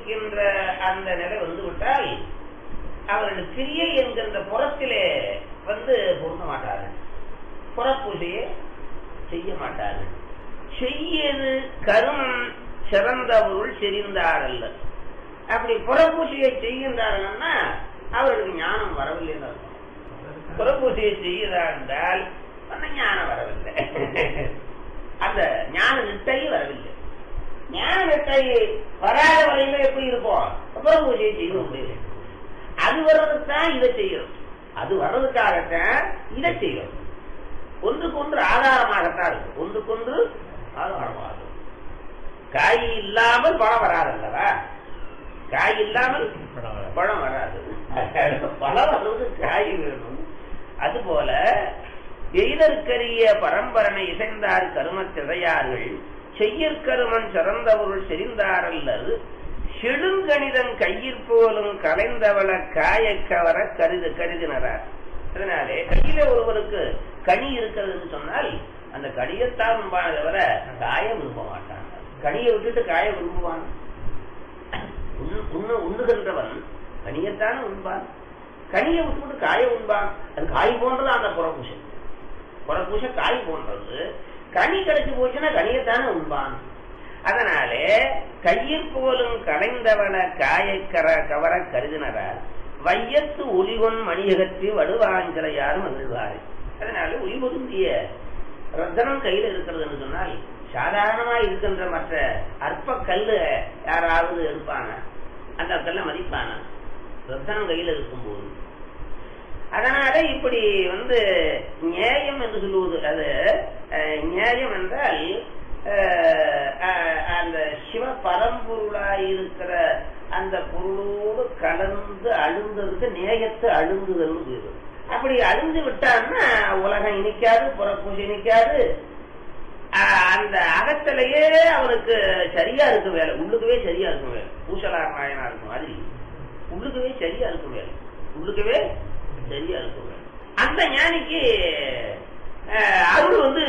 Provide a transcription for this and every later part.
இருக்கின்ற அந்த நிலை வந்து விட்டால் அவர்கள் கிரியை என்கின்ற புறத்திலே வந்து பொருந்த மாட்டார்கள் புறப்பூஜையை செய்ய மாட்டார்கள் செய்யது கருமம் சிறந்த பொருள் செறிந்தாரல்ல அப்படி புறப்பூசையை செய்கின்றார்கள்னா அவர்களுக்கு ஞானம் வரவில்லை புறப்பூசையை செய்கிறார் என்றால் அந்த ஞானம் வரவில்லை அந்த ஞான நிட்டை வரவில்லை ஞான நிட்டை வராத வரையில எப்படி இருப்போம் புறப்பூசையை செய்ய முடியல அது வர்றதுக்கு தான் இதை செய்யணும் அது வர்றதுக்காகத்தான் இதை செய்யணும் ஒன்றுக்கொன்று ஆதாரமாகத்தான் இருக்கும் ஒன்றுக்கொன்று ஆதாரமாக இருக்கும் காய் இல்லாமல் பழம் வராது அல்லவா காய் இல்லாமல் பழம் வராது பழம் வர்றது காய் வேணும் அதுபோல எய்தற்கரிய பரம்பரனை இசைந்தார் கருமத்திழையார்கள் செய்யற்கருமன் சிறந்தவருள் செறிந்தாரல்லது செழுங்கணிதன் கையிற் போலும் கலைந்தவள காயக்கவர கருது கருதினரார் அதனாலே கையில ஒருவருக்கு கனி இருக்கிறதுன்னு சொன்னால் அந்த கனியத்தான் விரும்பான தவிர காய விரும்ப மாட்டான் கனியை விட்டுட்டு காய விரும்புவான் உண்ணு உண்ணுகின்றவன் கனியத்தான உண்பான் கனியை விட்டுவிட்டு காய உண்பான் அது காய் போன்றது அந்த புறப்பூசை புறப்பூசை காய் போன்றது கனி கிடைச்சு போச்சுன்னா கனியத்தானே உண்பான் அதனாலே கையில் போலும் கலைந்தவன காயக்கர கவர கருதினரார் வையத்து ஒளிவன் மணியகற்றி வடுவாங்கிறையாரும் மகிழ்வாரு அதனால ஒளிபொருந்திய ரத்தனம் கையில இருக்கிறதுன்னு சொன்னால் சாதாரணமா இருக்கின்ற மற்ற அற்ப கல்லு யாராவது எடுப்பாங்க அந்த கல்ல மதிப்பாங்க ரத்தனம் கையில இருக்கும்போது அதனால இப்படி வந்து நியாயம் என்று சொல்லுவது அது நியாயம் என்றால் அந்த சிவ பரம்பொருளாய் இருக்கிற அந்த பொருளோடு கலந்து அழுந்ததுக்கு நேயத்தை அழுந்துதல் அப்படி அழிஞ்சு விட்டான்னா உலகம் இனிக்காது புறப்பூசி இனிக்காது அந்த அகத்திலேயே அவனுக்கு சரியா இருக்கும் வேலை உள்ளுக்கவே சரியா இருக்கும் வேலை பூசலார் நாயனா இருக்கும் மாதிரி உள்ளுக்கவே சரியா இருக்கும் வேலை உள்ளுக்கவே சரியா இருக்கும் வேலை அந்த ஞானிக்கு அருள் வந்து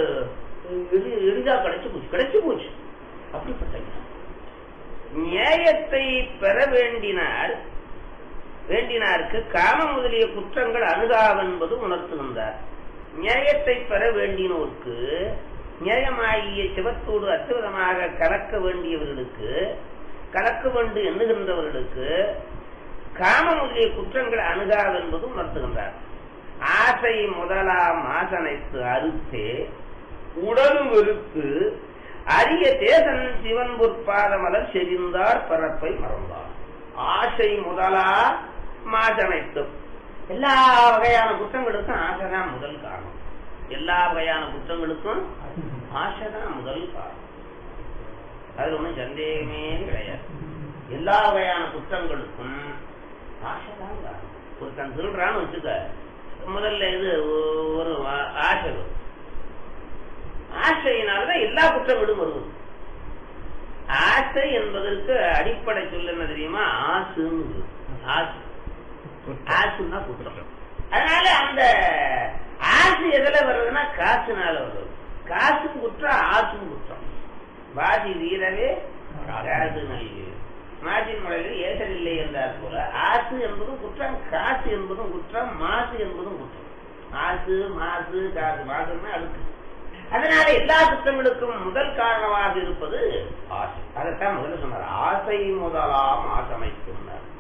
எளிதா கிடைச்சு போச்சு கிடைச்சு போச்சு அப்படிப்பட்ட நியாயத்தை பெற வேண்டினார் வேண்டினாருக்கு காம முதலிய குற்றங்கள் அணுகாவென்பது உணர்த்துகின்றார் நியாயத்தை பெற வேண்டினோருக்கு நியாயமாகிய சிவத்தோடு அற்புதமாக கலக்க வேண்டியவர்களுக்கு கலக்க வேண்டு எண்ணுகின்றவர்களுக்கு காம முதலிய குற்றங்கள் அணுகாவென்பது உணர்த்துகின்றார் ஆசை முதலாம் ஆசனைத்து அறுத்தே உடல் வெறுத்து அரிய தேசன் சிவன் பொற்பாதமலர் செறிந்தார் பரப்பை மறந்தார் ஆசை முதலா மாசனைத்தும் எல்லா வகையான குற்றங்களுக்கும் ஆசைதான் முதல் காரணம் எல்லா வகையான குற்றங்களுக்கும் ஆசைதான் முதல் காரணம் அது ஒன்றும் சந்தேகமே கிடையாது எல்லா வகையான குற்றங்களுக்கும் ஆசைதான் காரணம் ஒருத்தன் திருடுறான்னு வச்சுக்க முதல்ல இது ஒரு ஆசை வரும் ஆசையினால்தான் எல்லா குற்றங்களும் வருவது ஆசை என்பதற்கு அடிப்படை சொல்ல என்ன தெரியுமா ஆசுன்னு ஆசு ஆசுன்னா குற்றம் அதனால அந்த ஆசு எதுல வர்றதுன்னா காசுனால வருது காசும் குற்றம் ஆசும் குற்றம் வாசி வீரவே காசு நல்கு மாசின் முறையில் ஏசல் இல்லை என்றார் போல ஆசு என்பதும் குற்றம் காசு என்பதும் குற்றம் மாசு என்பதும் குற்றம் ஆசு மாசு காசு மாசுன்னா அழுக்கு அதனால எல்லா குற்றங்களுக்கும் முதல் காரணமாக இருப்பது ஆசை அதைத்தான் முதல்ல சொன்னார் ஆசை முதலாம் ஆசமைத்து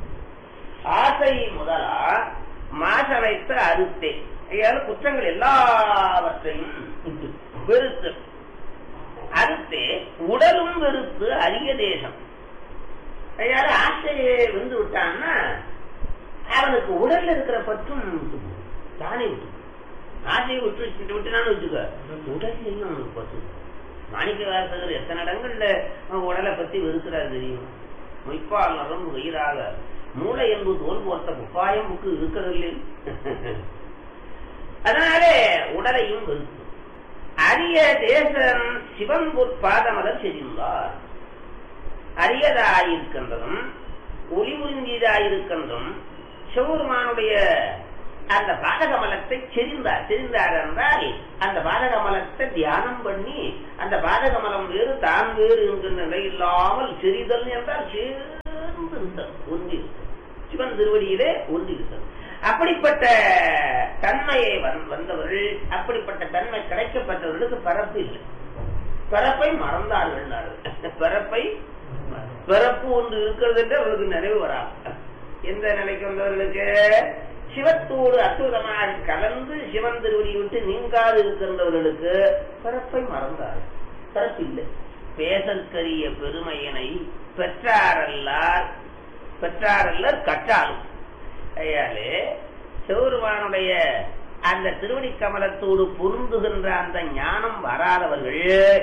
ஆசை முதலா மாசமைத்து அறுத்தே ஐயாவது குற்றங்கள் எல்லாவற்றையும் வெறுத்து அறுத்தே உடலும் வெறுத்து அரிய தேசம் ஐயாவது ஆசையை வந்து விட்டான்னா அவனுக்கு உடல்ல இருக்கிற பற்றும் தானே விட்டு ஆசையை விட்டு வச்சுட்டு விட்டுனான்னு வச்சுக்க உடல் என்ன அவனுக்கு பத்து மாணிக்க வாசகர் எத்தனை இடங்கள்ல உடலை பத்தி வெறுக்கிறார் தெரியும் மொய்ப்பால் நரம்பு வயிறாக மூளை என்பது தோல் போர்த்த உப்பாயம் புக்கு இருக்கிறதில்லை அதனாலே உடலையும் வெறுத்து அரிய தேசம் சிவன் பொற்பாதமலர் செறிந்தார் அரியதாயிருக்கின்றதும் ஒளி புரிந்தியதாயிருக்கின்றும் சிவபெருமானுடைய அந்த பாதகமலத்தை செறிந்தார் செறிந்தார் என்றால் அந்த பாதகமலத்தை தியானம் பண்ணி அந்த பாதகமலம் வேறு தான் வேறு என்கின்ற நிலை இல்லாமல் செறிதல் என்றால் இருத்தல் ஒன்றி இருத்தல் சிவன் திருவடியிலே ஒன்றி இருத்தல் அப்படிப்பட்ட தன்மையை வந்- வந்தவர்கள் அப்படிப்பட்ட தன்மை கிடைக்கப்பட்டவர்களுக்கு பரப்பு இல்லை பிறப்பை மறந்தார்கள் பிறப்பை பிறப்பு ஒன்று இருக்கிறது என்று அவர்களுக்கு நிறைவு வராது எந்த நிலைக்கு வந்தவர்களுக்கு சிவத்தோடு அற்புதமாக கலந்து சிவன் திருவடியை விட்டு நீங்காது இருக்கின்றவர்களுக்கு பிறப்பை மறந்தார் பிறப்பு இல்லை பேசற்கரிய பெருமையினை பெற்றாரல்லார் பெற்றாரல்லர் கற்றாலும் ஐயாலே சிவருமானுடைய அந்த திருவடி கமலத்தோடு பொருந்துகின்ற அந்த ஞானம் வராதவர்கள்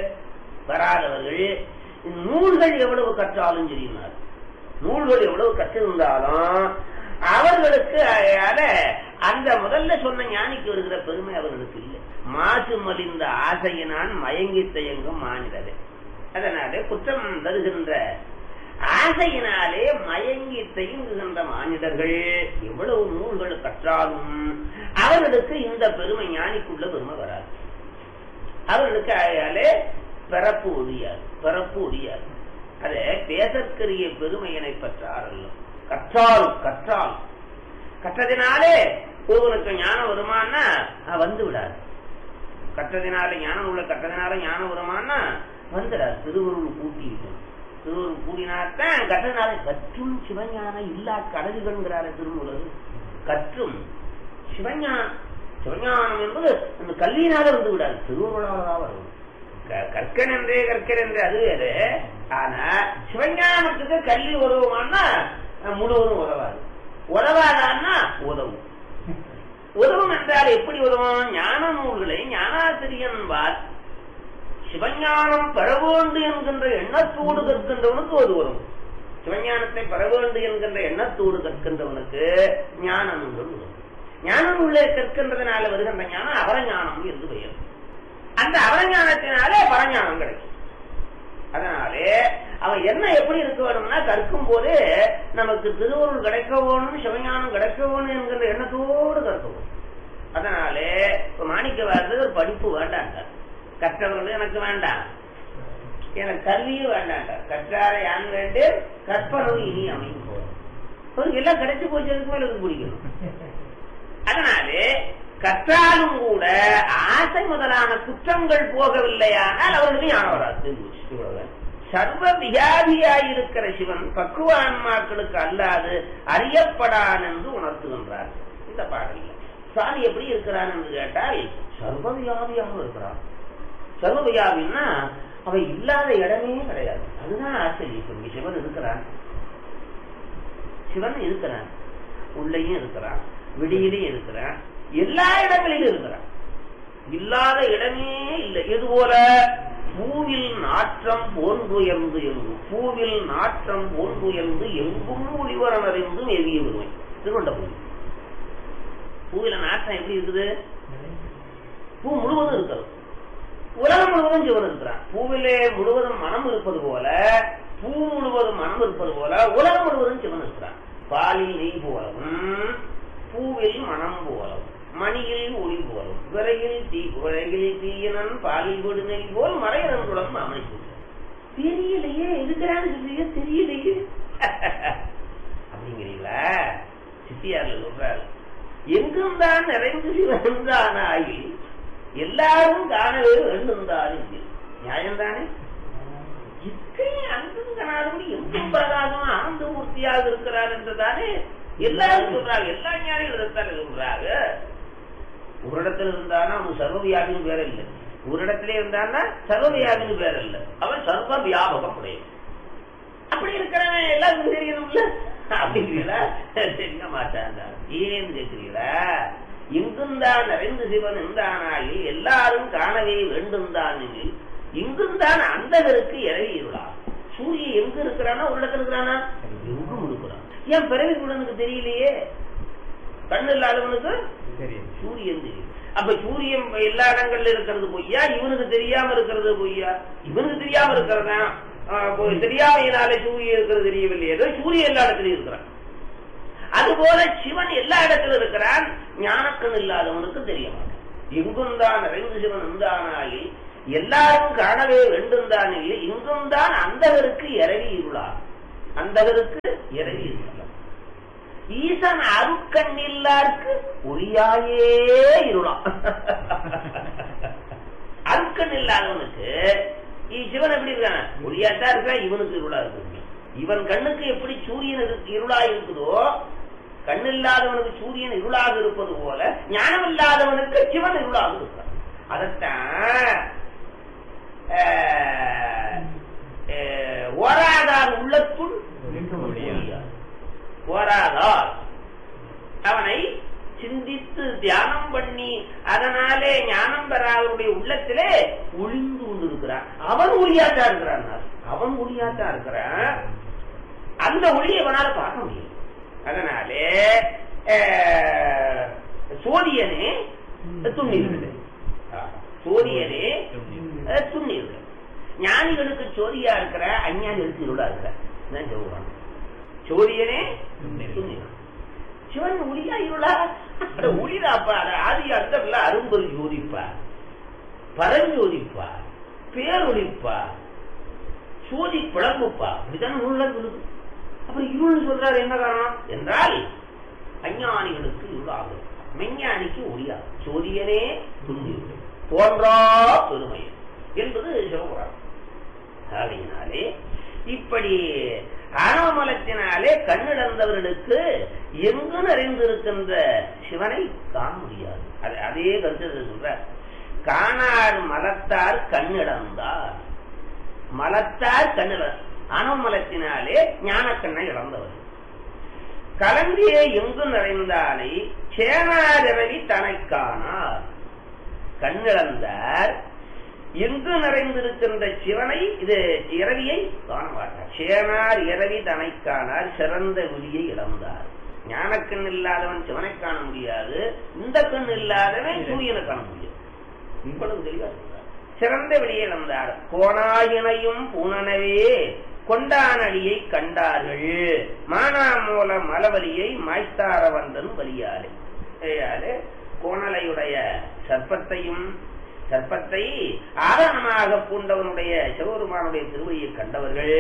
வராதவர்கள் நூல்கள் எவ்வளவு கற்றாலும் சரியினார் நூல்கள் எவ்வளவு கற்றிருந்தாலும் அவர்களுக்கு அதால அந்த முதல்ல சொன்ன ஞானிக்கு வருகிற பெருமை அவர்களுக்கு இல்லை மாசு மலிந்த ஆசையினான் மயங்கி தயங்கும் மாநிலரே அதனாலே குற்றம் வருகின்ற ஆசையினாலே மயங்கி தயங்குகின்ற மானிடர்கள் எவ்வளவு நூல்கள் கற்றாலும் அவர்களுக்கு இந்த பெருமை ஞானிக்குள்ள பெருமை வராது அவர்களுக்கு ஆகையாலே பிறப்பு ஒழியாது பிறப்பு ஒழியாது அது பேசற்கரிய பெருமையினை பெற்றாரல்ல கற்றால் கற்றால் கற்றதினாலே ஒருவனுக்கு ஞானம் வருமானா அஹ், வந்து விடாது கற்றதினால ஞானம் உள்ள கற்றதினால ஞானம் வருமானா வந்துடாது திருவருள் கூட்டிட்டு திருவருள் கூடினாத்தான் கற்றதினால கற்றும் சிவஞானம் இல்லா கடல்கள்ங்கிறார திருமூலர் கற்றும் சிவஞானம் சிவஞானம் என்பது அந்த கல்வியினால வந்து விடாது திருவருளால தான் வரும் க- கற்கன் என்றே கற்கன் என்றே அது வேறு ஆனா சிவஞானத்துக்கு கல்வி உதவுமானா அஹ், முழுவதும் உதவாது உதவாதான்னா உதவும் உதவும் என்றால் எப்படி உதவும் ஞான நூல்களை ஞானாசிரியன்பார் சிவஞானம் பெற வேண்டும் என்கின்ற எண்ணத்தோடு கற்கின்றவனுக்கு அது வரும் சிவஞானத்தை பெற வேண்டும் என்கின்ற எண்ணத்தோடு கற்கின்றவனுக்கு ஞான நூல்கள் உதவும் ஞான நூலை கற்கின்றதுனால வருகின்ற ஞானம் அவரஞானம் என்று பெயர் அந்த அவரஞானத்தினாலே பரஞானம் கிடைக்கும் அதனாலே அவன் என்ன எப்படி இருக்க வேணும்னா கற்கும் போது நமக்கு திருவருள் கிடைக்க வேணும் சிவஞானம் கிடைக்க வேணும் என்கிற எண்ணத்தோடு கற்க வேணும் அதனாலே இப்ப மாணிக்க வாழ்றது ஒரு படிப்பு வேண்டாங்க கற்றவர்கள் எனக்கு வேண்டாம் எனக்கு கல்வியும் வேண்டாங்க கற்றார யான் வேண்டு கற்பனவு இனி அமையும் போதும் அவருக்கு எல்லாம் கிடைச்சு போச்சு அதுக்கு மேல எனக்கு பிடிக்கணும் அதனாலே கற்றாலும் கூட ஆசை முதலான குற்றங்கள் போகவில்லையானால் அவர்களுக்கு ஞானம் வராது தெரிஞ்சு வச்சு, இவ்வளவுதான். சர்வ வியாதியாயிருக்கிற சிவன் பக்குவ ஆன்மாக்களுக்கு அல்லாது அறியப்படான் என்று உணர்த்துகின்றார் இந்த பாடலில் சுவாமி எப்படி இருக்கிறான் என்று கேட்டால் சர்வ வியாதியாக இருக்கிறான் சர்வ வியாதின்னா அவன் இல்லாத இடமே கிடையாது அதுதான் ஆச்சரியம் இப்ப இங்க சிவன் இருக்கிறான் சிவன் இருக்கிறான் உள்ளேயும் இருக்கிறான் விடியிலையும் இருக்கிறான் எல்லா இடங்களிலும் இருக்கிறான் இல்லாத இடமே இல்லை இது போல பூவில் நாற்றம் போன்றுயர்ந்து எங்கும் பூவில் நாற்றம் போன்றுயர்ந்து எங்கும் ஒளிவரன் அறிந்தும் எவிய விடுமை திருவண்ட பூமி பூவில நாற்றம் எப்படி இருக்குது பூ முழுவதும் இருக்கிறது உலகம் முழுவதும் சிவன் இருக்கிறான் பூவிலே முழுவதும் மனம் இருப்பது போல பூ முழுவதும் மனம் இருப்பது போல உலகம் முழுவதும் சிவன் இருக்கிறான் பாலில் நெய் போலவும் பூவில் மனம் போலவும் மணியில் ஒளி போலும் விரையில் தீ விரையில் தீயனன் பாலில் விடு நெய் போல் மறையனன்றுடன் அமைப்பு தெரியலையே இருக்கிறான்னு சொல்றீங்க தெரியலையே அப்படிங்கிறீங்களா சித்தியார்ல சொல்றாரு எங்கும் தான் நிறைந்து சிவந்தானாகி எல்லாரும் காணவே வேண்டும்தான் நியாயம்தானே இத்தனை அன்பும் கனாதபடி எங்கும் பிரகாசம் ஆனந்த மூர்த்தியாக இருக்கிறார் என்றுதானே எல்லாரும் சொல்றாங்க எல்லா ஞானிகளும் இருந்தாலும் சொல்றாங்க ஒரு இடத்துல இருந்தானா அவன் சர்வவியாபின்னு பேர் இல்லை ஒரு இடத்துல இருந்தான்னா சர்வவியாபின்னு பேர் இல்ல அவன் சர்வ வியாபகம் உடையவன் அப்படி இருக்கிறவன் எல்லாருக்கும் தெரியணும்ல அப்படிங்கிறீங்களா தெரிய மாட்டாங்க ஏன்னு கேட்கிறீங்களா எங்கும் தான் நிறைந்து சிவன் இருந்தானாகி எல்லாரும் காணவே வேண்டும் தான் எனில் எங்கும் தான் அந்தகருக்கு இறவி இருளா சூரியன் எங்க இருக்கிறானா ஒரு இடத்துல இருக்கிறானா எங்கும் இருக்கிறான் ஏன் பிறவி குடனுக்கு தெரியலையே கண்ணு இல்லாதவனுக்கு சூரியன் தெரியும் அப்ப சூரியன் எல்லா இடங்கள்ல இருக்கிறது பொய்யா இவனுக்கு தெரியாம இருக்கிறது பொய்யா இவனுக்கு தெரியாம இருக்கிறதா தெரியாமையினாலே சூரியன் இருக்கிறது தெரியவில்லையே ஏதோ சூரியன் எல்லா இடத்துலயும் இருக்கிறான் அதுபோல சிவன் எல்லா இடத்துல இருக்கிறான் ஞானக்கண் இல்லாதவனுக்கு தெரிய மாட்டான் எங்கும் தான் நிறைந்து சிவன் இருந்தானாகி எல்லாரும் காணவே வேண்டும் தான் இல்லை இங்கும் தான் அந்தவருக்கு இறவி இருளா அந்தகருக்கு இறங்கி இருக்கலாம் ஈசன் அருக்கண் இல்லாருக்கு ஒளியாயே இருளாம் அருக்கண் இல்லாதவனுக்கு இ- சிவன் எப்படி இருக்கான ஒளியாத்தான் இருக்கா இவனுக்கு இருளா இருக்கு இவன் கண்ணுக்கு எப்படி சூரியன் இருக்கு- இருளா இருக்குதோ கண்ணில்லாதவனுக்கு சூரியன் இருளாக இருப்பது போல ஞானம் இல்லாதவனுக்கு சிவன் இருளாக இருக்கான் அதத்தான் ஆஹ், ஆஹ், ஓராதார் உள்ளத்துள் ஒளியாது. ஓராதார் அவனை சிந்தித்து தியானம் பண்ணி அதனாலே ஞானம் பெறாதவருடைய உள்ளத்திலே ஒளிந்து கொண்டிருக்கிறான் அவன் ஒளியாட்டா இருக்கிறான் அவன் ஒளியாட்டா இருக்கிறான் அந்த ஒளியை அவனால பார்க்க முடியும் அதனாலே அஹ், சோதியனே துண்ணிவிடுது சோதியனே அஹ், துண்ணிவிடுது ஞானிகளுக்கு சோதியா இருக்கிற அஞ்ஞானிகளுக்கு இருளா இருக்கிற தான் சொல்றான் சோதியனே துண்ணிவிடு சிவன் ஒளியா இருளா அந்த ஒளிதாப்பா அது ஆதி அர்த்தம் அரும்பொரு ஜோதிப்பா பரஞ்சோதிப்பா பேரொழிப்பா சோதி பிளம்புப்பா அப்படிதான் நூல்ல சொல்லுது அப்புறம் இருள்னு சொல்றாரு என்ன காரணம் என்றால் அஞ்ஞானிகளுக்கு இருளாகும் மெஞ்ஞானிக்கு ஒளியாகும் சோதியனே துண்டி தோன்றா பெருமை என்பது சிவபுராணம் ஆகையினாலே இப்படி ஆணவமலத்தினாலே கண்ணிழந்தவர்களுக்கு எங்கு நிறைந்திருக்கின்ற சிவனை காண முடியாது அது அதே கருத்து சொல்ற காணார் மலத்தார் கண்ணிழந்தார் மலத்தார் கண்ணிழ ஆணவமலத்தினாலே ஞானக்கண்ணை இழந்தவர் கலந்திய எங்கு நிறைந்தாலை சேனாரவி தனை காணார் கண்ணிழந்தார் எங்கு நிறைந்திருக்கின்ற சிவனை இது இரவியை காண மாட்டார் சேனார் இரவி தனை காணார் சிறந்த விழியை இழந்தார் ஞானக்கண் இல்லாதவன் சிவனை காண முடியாது இந்த கண் இல்லாதவன் சூரியனை காண முடியாது இவ்வளவு தெளிவா சொல்றார். சிறந்த வெளியே வந்தார் கோணாயினையும் பூனனவே கொண்டானடியை கண்டார்கள் மானாமூல மலவலியை மாய்த்தார வந்தன் வலியாலே ஆகையாலே கோணலையுடைய சர்ப்பத்தையும் சர்ப்பத்தை ஆரணமாக பூண்டவனுடைய சிவபெருமானுடைய திருவடியை கண்டவர்கள்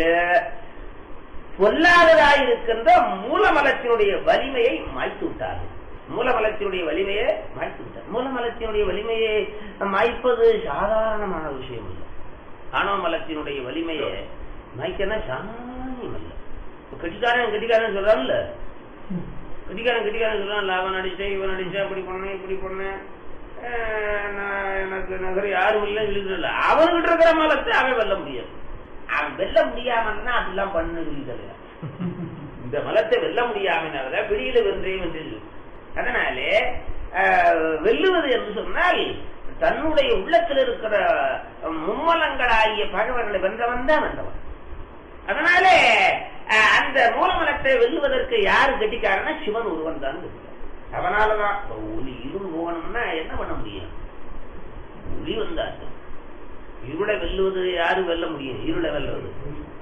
பொல்லாததாயிருக்கின்ற மூலமலத்தினுடைய வலிமையை மாய்த்து விட்டார்கள் மூலமலத்தினுடைய வலிமையை மாய்த்து விட்டார் மூலமலத்தினுடைய வலிமையை மாய்ப்பது சாதாரணமான விஷயம் இல்லை ஆணவ மலத்தினுடைய வலிமையை மாய்க்கனா சாமானியம் இல்லை கெட்டிக்காரன் கெட்டிக்காரன் சொல்றான்ல கெட்டிக்காரன் கெட்டிக்காரன் சொல்றான் அவன் அடிச்சேன் இவன் அடிச்சேன் அப்படி பண்ணேன் இப்படி பண்ணேன் அஹ் நான் எனக்கு நகர யாரும் இல்லை இல்ல அவன்கிட்ட இருக்கிற மலத்தை அவன் வெல்ல முடியாது அவன் வெல்ல முடியாமன்னா அதெல்லாம் பண்ண சொல்லித்தலையா இந்த மலத்தை வெல்ல முடியாமனால வெளியில வென்றேன் என்று அதனாலே அஹ், வெல்லுவது என்று சொன்னால் தன்னுடைய உள்ளத்தில் இருக்கிற மும்மலங்களாகிய பகவர்களை வென்றவன் தான் வென்றவன் அதனாலே அஹ், அந்த மூலமலத்தை வெல்லுவதற்கு யாரு கட்டிக்காரன்னா சிவன் ஒருவன் தான் கட்டிக்காரன் அவனாலதான் இப்ப ஒளி இருள் போகணும்னா என்ன பண்ண முடியும் ஒளி வந்தாச்சு இருளை வெல்லுவது யாரு வெல்ல முடியும் இருளை வெல்லுவது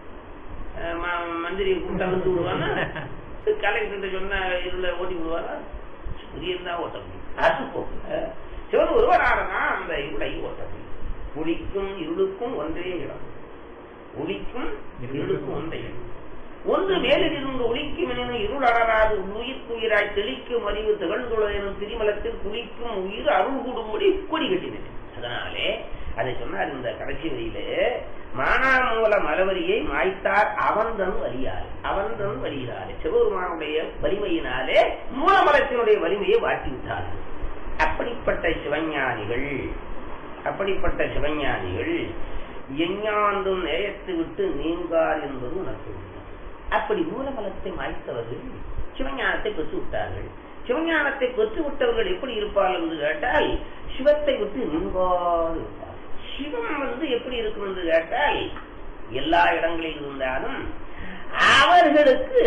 அஹ் ம- மந்திரி கூட்டம் வந்து விடுவானா கலெக்டர் சொன்னா இருளை ஓட்டி விடுவாரா சூரியன் தான் ஓட்ட முடியும் அது போக சிவன் ஒருவரானா அந்த இருளை ஓட்ட முடியும் ஒளிக்கும் இருளுக்கும் ஒன்றே இடம் ஒளிக்கும் இருளுக்கும் ஒன்றே இடம் ஒன்று மேலில் இருந்து ஒளிக்கும் எனும் இருள் அடராது உயிர்க்குயிராய் தெளிக்கும் அறிவு திகழ்ந்துள்ள எனும் திரிமலத்தில் குளிக்கும் உயிர் அருள் கூடும்படி கொடி கட்டினது அதனாலே அதை சொன்னார் இந்த கடைசி வரியிலே மானாமூல மலவரியை மாய்த்தார் அவன்தன் வலியார் அவன்தன் வலியார் சிவபெருமானுடைய வலிமையினாலே மூலமலத்தினுடைய வலிமையை வாட்டி விட்டார்கள் அப்படிப்பட்ட சிவஞானிகள் அப்படிப்பட்ட சிவஞானிகள் எஞ்ஞாண்டும் நேயத்து விட்டு நீங்கார் என்பது உனக்கு உண்மை. அப்படி மூலமலத்தை மாய்த்தவர்கள் சிவஞானத்தை பெற்று விட்டார்கள் சிவஞானத்தை பெற்று விட்டவர்கள் எப்படி இருப்பார்கள் என்று கேட்டால் சிவத்தை விட்டு நீங்காது இருப்பார்கள் சிவம் வந்து எப்படி இருக்கும் என்று கேட்டால் எல்லா இடங்களில் இருந்தாலும் அவர்களுக்கு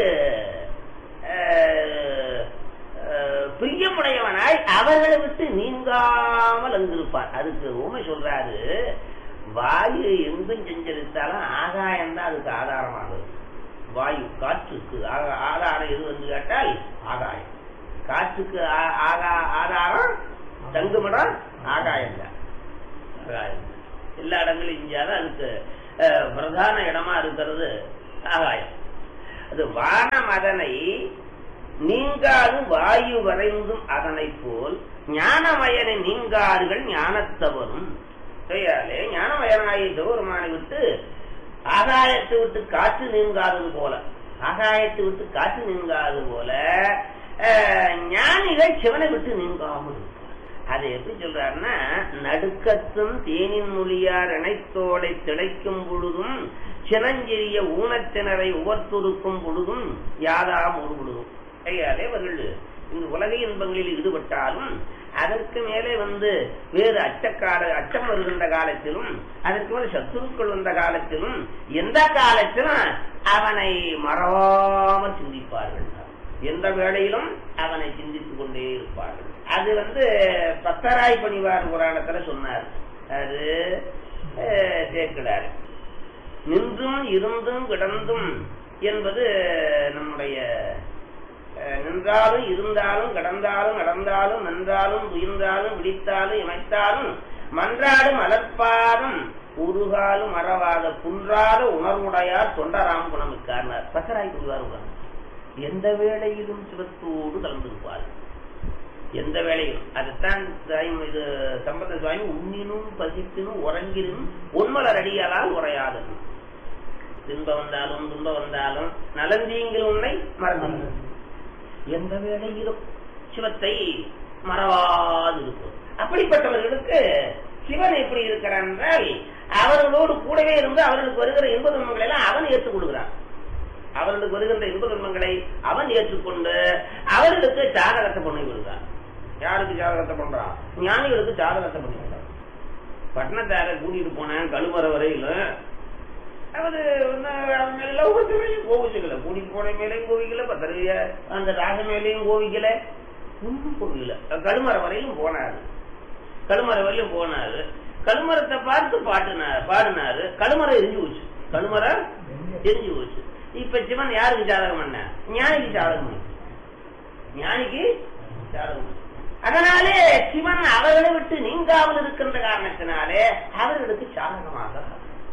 அஹ், அஹ், பிரியமுடையவனாய் அவர்களை விட்டு நீங்காமல் அங்கிருப்பார் அதுக்கு உண்மை சொல்றாரு வாயு எங்கும் செஞ்சரித்தாலும் ஆகாயம் தான் அதுக்கு ஆதாரமாகுது வாயு காற்றுக்கு ஆகா- ஆதாரம் எது என்று கேட்டால் ஆகாயம் காற்றுக்கு ஆ- ஆகா- ஆதாரம் தங்குமிடம் ஆகாயம் தான் ஆகாயம் எல்லா இடங்களும் இந்தியாவில் அதுக்கு அஹ், பிரதான இடமா இருக்கிறது ஆகாயம் இது வானமதனை நீங்காது வாயு வரைந்தும் அதனை போல் ஞானமயனை நீங்காடுகள் ஞானத்தவரும் கையாலே ஞானமயனாகிய சிவபெருமானை விட்டு ஆகாயத்தை விட்டு காற்று நீங்காதது போல ஆகாயத்தை விட்டு காற்று நீங்காதது போல அஹ், ஞானிகள் சிவனை விட்டு நீங்காமல் இருப்பார் அது எப்படி சொல்றாருன்னா நடுக்கத்தும் தேனின் மொழியார் இணைத்தோடை திளைக்கும் பொழுதும் சினஞ்செறிய ஊனத்தினரை உவர்த்தொடுக்கும் பொழுதும் யாதாம் ஒரு பொழுதும் கையாலே அவர்கள் இந்த உலக இன்பங்களில் ஈடுபட்டாலும் அதற்கு மேலே வந்து வேறு அச்சக்கால அச்சம் வருகின்ற காலத்திலும் அதற்கு மேலே சத்துருக்கள் வந்த காலத்திலும் எந்த காலத்திலும் அவனை மறவாமல் சிந்திப்பார்கள் எந்த வேளையிலும் அவனை சிந்தித்துக் கொண்டே இருப்பார்கள் அது வந்து பத்தராய் பணிவார் புராணத்துல சொன்னார் அது அஹ், சேர்க்கிறார் நின்றும் இருந்தும் கிடந்தும் என்பது நம்முடைய அஹ், நின்றாலும் இருந்தாலும் கடந்தாலும் நடந்தாலும் நின்றாலும் உயிர்ந்தாலும் விழித்தாலும் இமைத்தாலும் மன்றாடும் அலற்பாதும் உருகாலும் மறவாத குன்றாத உணர்வுடையார் தொண்டராம் குணமிக்கார்னார் பசராய் புரிவார் எந்த வேளையிலும் சிவத்தோடு கலந்திருப்பார் எந்த வேளையிலும் அதுதான் சுவாமி இது சம்பந்த சுவாமி உண்ணினும் பசிப்பினும் உறங்கினும் உண்மலர் அடியாலால் உரையாதது துன்பம் வந்தாலும் துன்பம் வந்தாலும் நலந்தீங்கில் உன்னை மறந்து எந்த வேளையிலும் சிவத்தை மறவாது இருக்கும் அப்படிப்பட்டவர்களுக்கு சிவன் எப்படி இருக்கிறான் என்றால் அவர்களோடு கூடவே இருந்து அவர்களுக்கு வருகிற இன்ப துன்பங்களை எல்லாம் அவன் ஏற்றுக் கொள்கிறான் அவர்களுக்கு வருகின்ற இன்ப துன்பங்களை அவன் ஏற்றுக்கொண்டு அவர்களுக்கு ஜாதகத்தை பண்ணி விடுகிறான் யாருக்கு ஜாதகத்தை பண்றான் ஞானிகளுக்கு ஜாதகத்தை பண்ணி விடுறான் பட்டணத்தார கூட்டிட்டு போனேன் கழுவற வரையில அவரு வந்து அவன் மேல ஒவ்வொரு மேலையும் கோவிச்சுக்கல கூட்டிட்டு போன மேலையும் கோவிக்கல பத்திரைய அந்த ராக மேலையும் கோவிக்கல ஒன்றும் கோவிக்கல கழுமர வரையிலும் போனாரு கழுமர வரையிலும் போனாரு கழுமரத்தை பார்த்து பாட்டுனாரு பாடினாரு கழுமரம் எரிஞ்சு போச்சு கழுமரம் எரிஞ்சு போச்சு இப்ப சிவன் யாருக்கு ஜாதகம் பண்ண ஞானிக்கு ஜாதகம் பண்ண ஞானிக்கு ஜாதகம் பண்ண அதனாலே சிவன் அவர்களை விட்டு நீங்காமல் இருக்கின்ற காரணத்தினாலே அவர்களுக்கு சாதகமாக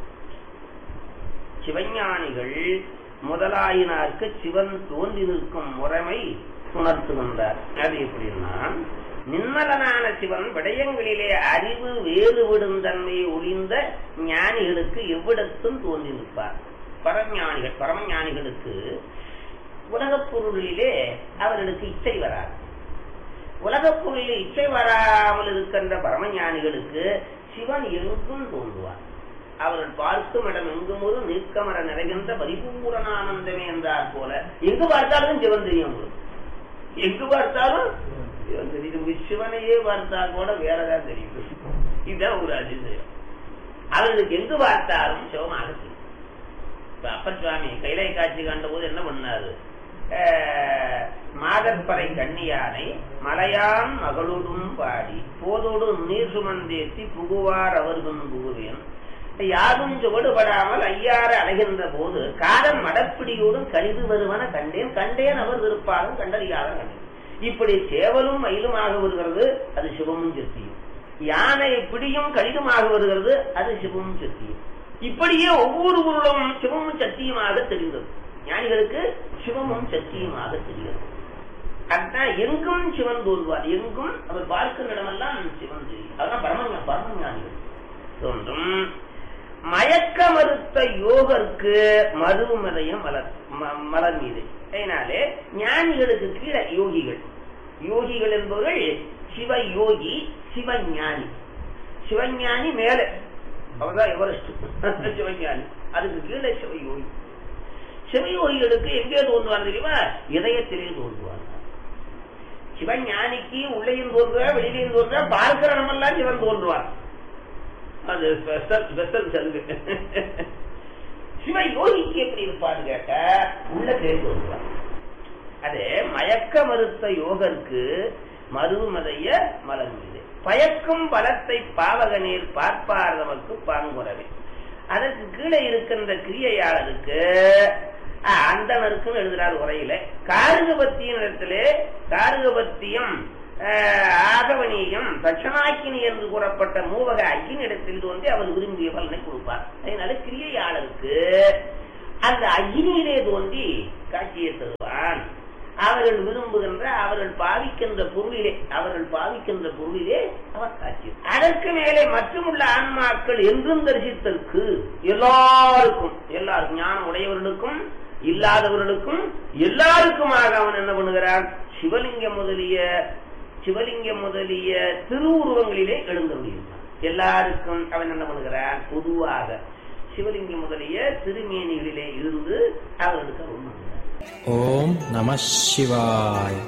சிவஞானிகள் முதலாயினாருக்கு சிவன் தோன்றி நிற்கும் முறைமை உணர்த்துகின்றார் அது எப்படின்னா நிம்மலனான சிவன் விடயங்களிலே அறிவு வேறுவிடும் தன்மையை ஒளிந்த ஞானிகளுக்கு எவ்விடத்தும் தோன்றி நிற்பார் பரஞானிகள் பரமஞானிகளுக்கு உலகப் பொருளிலே அவர்களுக்கு இச்சை வராது உலகப் பொருளில் இச்சை வராமல் இருக்கின்ற பரமஞானிகளுக்கு சிவன் எங்கும் தோன்றுவார் அவர்கள் பார்க்கும் இடம் எங்கும் ஒரு நீக்கமர நிறைகின்ற பரிபூரணானந்தமே என்றார் போல எங்கு பார்த்தாலும் சிவன் தெரியும் உங்களுக்கு எங்கு பார்த்தாலும் சிவன் தெரியும் சிவனையே பார்த்தால் கூட வேறதான் தெரியும் இதுதான் ஒரு அதிசயம் அவர்களுக்கு எங்கு பார்த்தாலும் சிவமாக தெரியும் இப்ப அப்பர் சுவாமி கைலை காட்சி கண்ட போது என்ன பண்ணாரு அஹ், மாதற்பறை கண்ணியானை மலையான் மகளோடும் பாடி போதோடும் நீர் சுமந்தேத்தி புகுவார் அவர்கும் புகுவேன் யாரும் சுவடுபடாமல் ஐயாறு அலைகின்ற போது காதன் மடப்பிடியோடும் கழிவு வருவன கண்டேன் கண்டேன் அவர் விருப்பாலும் கண்டறியாத கண்டேன் இப்படி சேவலும் மயிலுமாக வருகிறது அது சிவமும் சக்தியும் யானை பிடியும் கடிதமாக வருகிறது அது சிவமும் சக்தியும் இப்படியே ஒவ்வொரு பொருளும் சிவமும் சக்தியுமாக தெரிந்தது ஞானிகளுக்கு சிவமும் சக்தியுமாக தெரிகிறது அதுதான் எங்கும் சிவன் தோல்வார் எங்கும் அவர் பார்க்கிற இடமெல்லாம் சிவன் தெரியும் அதான் பரம பரம ஞானிகள் தோன்றும் மயக்க மறுத்த யோகருக்கு மருமதையும் மலர் ம- மலர் மீது அதனாலே ஞானிகளுக்கு கீழே யோகிகள் யோகிகள் என்பவர்கள் சிவ யோகி சிவஞானி சிவஞானி மேலே அவர்தான் எவரெஸ்ட் சிவஞானி அதுக்கு கீழே சிவயோகி சிவயோகிகளுக்கு எங்கே தோன்றுவார் தெரியுமா இதயத்திலே தோன்றுவார் சிவஞானிக்கு உள்ளேயும் தோன்றுவார் வெளியிலையும் தோன்றுவார் பார்க்கிற இடமெல்லாம் சிவன் தோன்றுவார் அது ஸ்பெஷல் ஸ்பெஷல் சலுகை சிவ யோகிக்கு எப்படி இருப்பான்னு கேட்ட உள்ள தேடி வருவார் அது மயக்க மறுத்த யோகருக்கு மருமதைய மலர் மீது பயக்கும் பலத்தை பாவகநீர் பார்ப்பார் நமக்கு பாங்குறவே அதற்கு கீழே இருக்கின்ற கிரியையாளருக்கு அஹ், அந்தணருக்குன்னு எழுதுறார் உரையில காருகபத்தியின் இடத்திலே காருகபத்தியம் அஹ், ஆகவனியம் தட்சணாக்கினி என்று கூறப்பட்ட மூவக ஐயின் இடத்தில் தோன்றி அவர் விரும்பிய பலனை கொடுப்பார் அதனால கிரியையாளருக்கு அந்த அக்னியிலே தோன்றி காட்சியை தருவான் அவர்கள் விரும்புகின்ற அவர்கள் பாவிக்கின்ற பொருளிலே அவர்கள் பாவிக்கின்ற பொருளிலே அவர் காட்சி அதற்கு மேலே மற்றுமுள்ள ஆன்மாக்கள் என்றும் தரிசித்தற்கு எல்லாருக்கும் எல்லாருக்கும் ஞானம் உடையவர்களுக்கும் இல்லாதவர்களுக்கும் எல்லாருக்குமாக அவன் என்ன பண்ணுகிறான் சிவலிங்கம் முதலிய சிவலிங்கம் முதலிய திருவுருவங்களிலே எழுந்தருளியிருந்தான் எல்லாருக்கும் அவன் என்ன பண்ணுகிறான் பொதுவாக சிவலிங்கம் முதலிய திருமேனிகளிலே இருந்து அவர்களுக்கு அருள் பண்ணுகிறான் ஓம் நம சிவாய்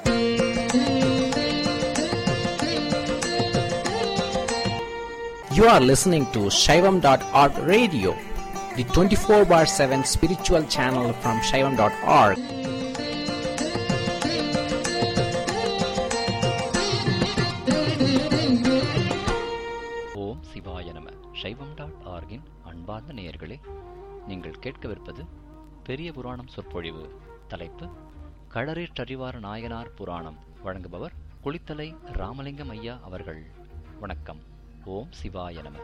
You are listening to Shaivam.org radio, the 24 bar 7 spiritual channel from Shaivam.org. ஓம் சிவாய நம சைவம் டாட் ஆர்கின் அன்பார்ந்த நேயர்களே நீங்கள் கேட்கவிருப்பது பெரிய புராணம் சொற்பொழிவு தலைப்பு களரேற்றறிவார் நாயனார் புராணம் வழங்குபவர் குளித்தலை ராமலிங்கம் ஐயா அவர்கள் வணக்கம் ஓம் சிவாய நம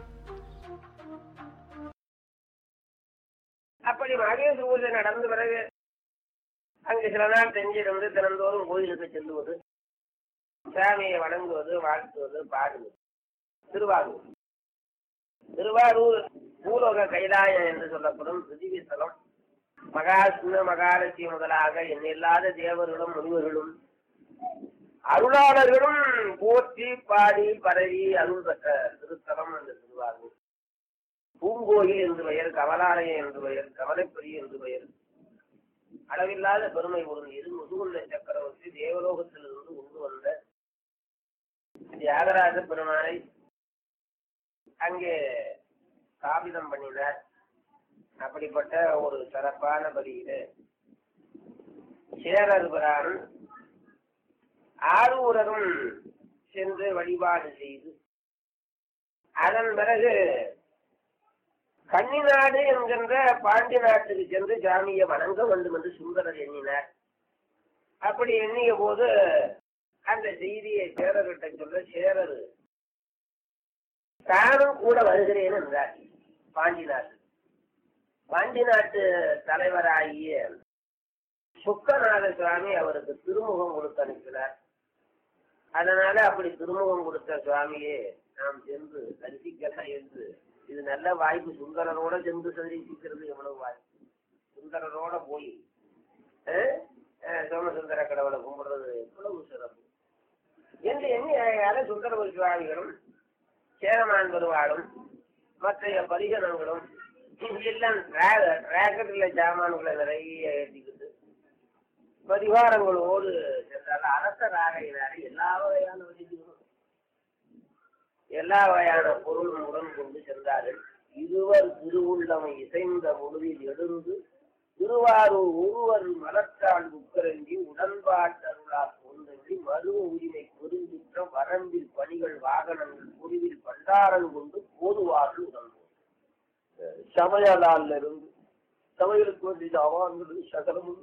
அப்படி மகேஷ் பூஜை நடந்த பிறகு அங்கு சில நாள் செஞ்சிருந்து தினந்தோறும் கோயிலுக்கு செல்லுவது சாமியை வணங்குவது வாழ்த்துவது பாடுவது திருவாரூர் திருவாரூர் பூலோக கைலாயம் என்று சொல்லப்படும் பிருத்திவி ஸ்தலம் மகாசிம்ம மகாலட்சுமி முதலாக எண்ணில்லாத தேவர்களும் முனிவர்களும் அருளாளர்களும் போற்றி பாடி பரவி அருள் பெற்ற திருத்தலம் அந்த திருவாரூர் பூங்கோயில் என்று பெயர் கமலாலயம் என்று பெயர் கமலைப்பெரி என்று பெயர் அளவில்லாத பெருமை பொருந்தியது முதுகுள்ள சக்கரவர்த்தி தேவலோகத்திலிருந்து கொண்டு வந்த தியாகராஜ பெருமானை அங்கே ஸ்தாபிதம் பண்ணினார் அப்படிப்பட்ட ஒரு சிறப்பான பலியில சேரர் பிரான் ஆரூரரும் சென்று வழிபாடு செய்து அதன் பிறகு கன்னிநாடு என்கின்ற பாண்டி நாட்டுக்கு சென்று சாமியை வணங்க வேண்டும் என்று சுந்தரர் எண்ணினார் அப்படி எண்ணிய போது அந்த செய்தியை சேரர்கிட்ட சொல்ல சேரர் தானும் கூட வருகிறேன் என்றார் பாண்டி நாட்டு பாண்டி நாட்டு தலைவராகிய சுக்கநாத சுவாமி அவருக்கு திருமுகம் கொடுத்து அனுப்பினார் அதனால அப்படி திருமுகம் கொடுத்த சுவாமியே நாம் சென்று தரிசிக்கலாம் என்று இது நல்ல வாய்ப்பு சுந்தரரோட சென்று தரிசிக்கிறது எவ்வளவு வாய்ப்பு சுந்தரரோட போய் அஹ், அஹ், சோமசுந்தர கடவுளை கும்பிடுறது எவ்வளவு சிறப்பு என்று எண்ணி யார சுந்தர சுவாமிகளும் சேரமான் பெருவாளும் மற்ற பரிசனங்களும் எல்லாம் டிராக்கெட்ல சாமான்களை நிறைய ஏற்றிக்கிட்டு பரிவாரங்களோடு சென்றால் அரசராகையினாலே எல்லா வகையான வசதிகளும் எல்லா வகையான பொருளும் உடன் கொண்டு சென்றார்கள் இருவர் திருவுள்ளமை இசைந்த பொழுதில் எழுந்து திருவாரூர் ஒருவர் மலர்த்தாள் உக்கரங்கி உடன்பாட்டருளால் கொண்டன்றி மருவ உரிமை பெருஞ்சுற்றம் வரம்பில் பணிகள் வாகனங்கள் பொறிவில் பண்டாரன் கொண்டு போதுவார்கள் உடன்போம் சமையலால் இருந்து சமையலுக்கு வேண்டிய அவான்கள் சகலமும்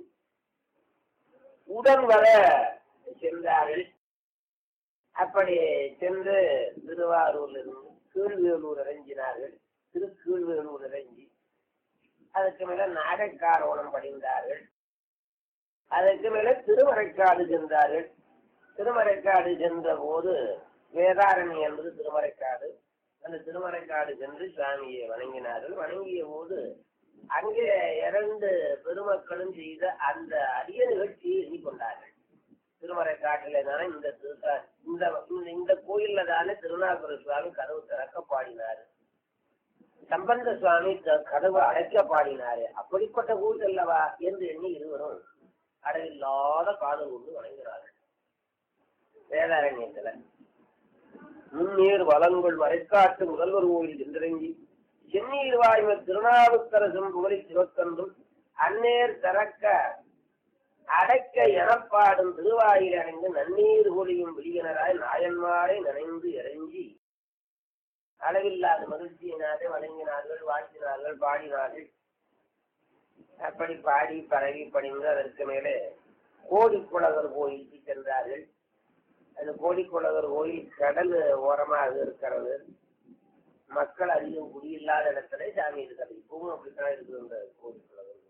உடன் வர சென்றார்கள் அப்படி சென்று திருவாரூர்ல இருந்து கீழ்வேலூர் இறங்கினார்கள் திரு கீழ்வேலூர் இறங்கி அதுக்கு மேல நாகைக்காரோணம் படிந்தார்கள் அதுக்கு மேல திருமறைக்காடு சென்றார்கள் திருமறைக்காடு சென்ற போது வேதாரணி என்பது திருமறைக்காடு அந்த திருமறைக்காடு சென்று சுவாமியை வணங்கினார்கள் வணங்கிய போது அங்கே இரண்டு பெருமக்களும் செய்த அந்த அரிய நிகழ்ச்சியை எண்ணிக்கொண்டார்கள் திருமறை காட்டிலே தானே இந்த திருத்தா இந்த இந்த- இந்த கோயில்ல தானே திருநாகர சுவாமி கதவு திறக்க பாடினாரு சம்பந்த சுவாமி க- கதவு அடைக்க பாடினாரு அப்படிப்பட்ட கோயில் அல்லவா என்று எண்ணி இருவரும் அடையில்லாத காதல் கொண்டு வணங்குகிறார்கள் வேதாரண்யத்துல முன்னீர் வளங்கள் மறைக்காட்டு முதல்வர் கோயில் சென்றிறங்கி சென்னீர் வாய்வர் திருநாவுக்கரசும் புகழி சிவக்கன்றும் அந்நேர் திறக்க அடைக்க எனப்பாடும் திருவாயில் அடைந்து நன்னீர் ஒளியும் விழியனராய் நாயன்மாரை நனைந்து இறங்கி அளவில்லாத மகிழ்ச்சியினாலே வணங்கினார்கள் வாழ்த்தினார்கள் பாடினார்கள் அப்படி பாடி பரவி பணிந்து அதற்கு மேலே கோடிக்குளவர் கோயிலுக்கு சென்றார்கள் அந்த கோடிக்குளவர் கோயில் கடல் ஓரமாக இருக்கிறது மக்கள் அதிகம் குடியில்லாத இடத்துல சாமி இருக்கிறது இப்பவும் அப்படித்தான் இருக்குது அந்த கோடிக்குளவர்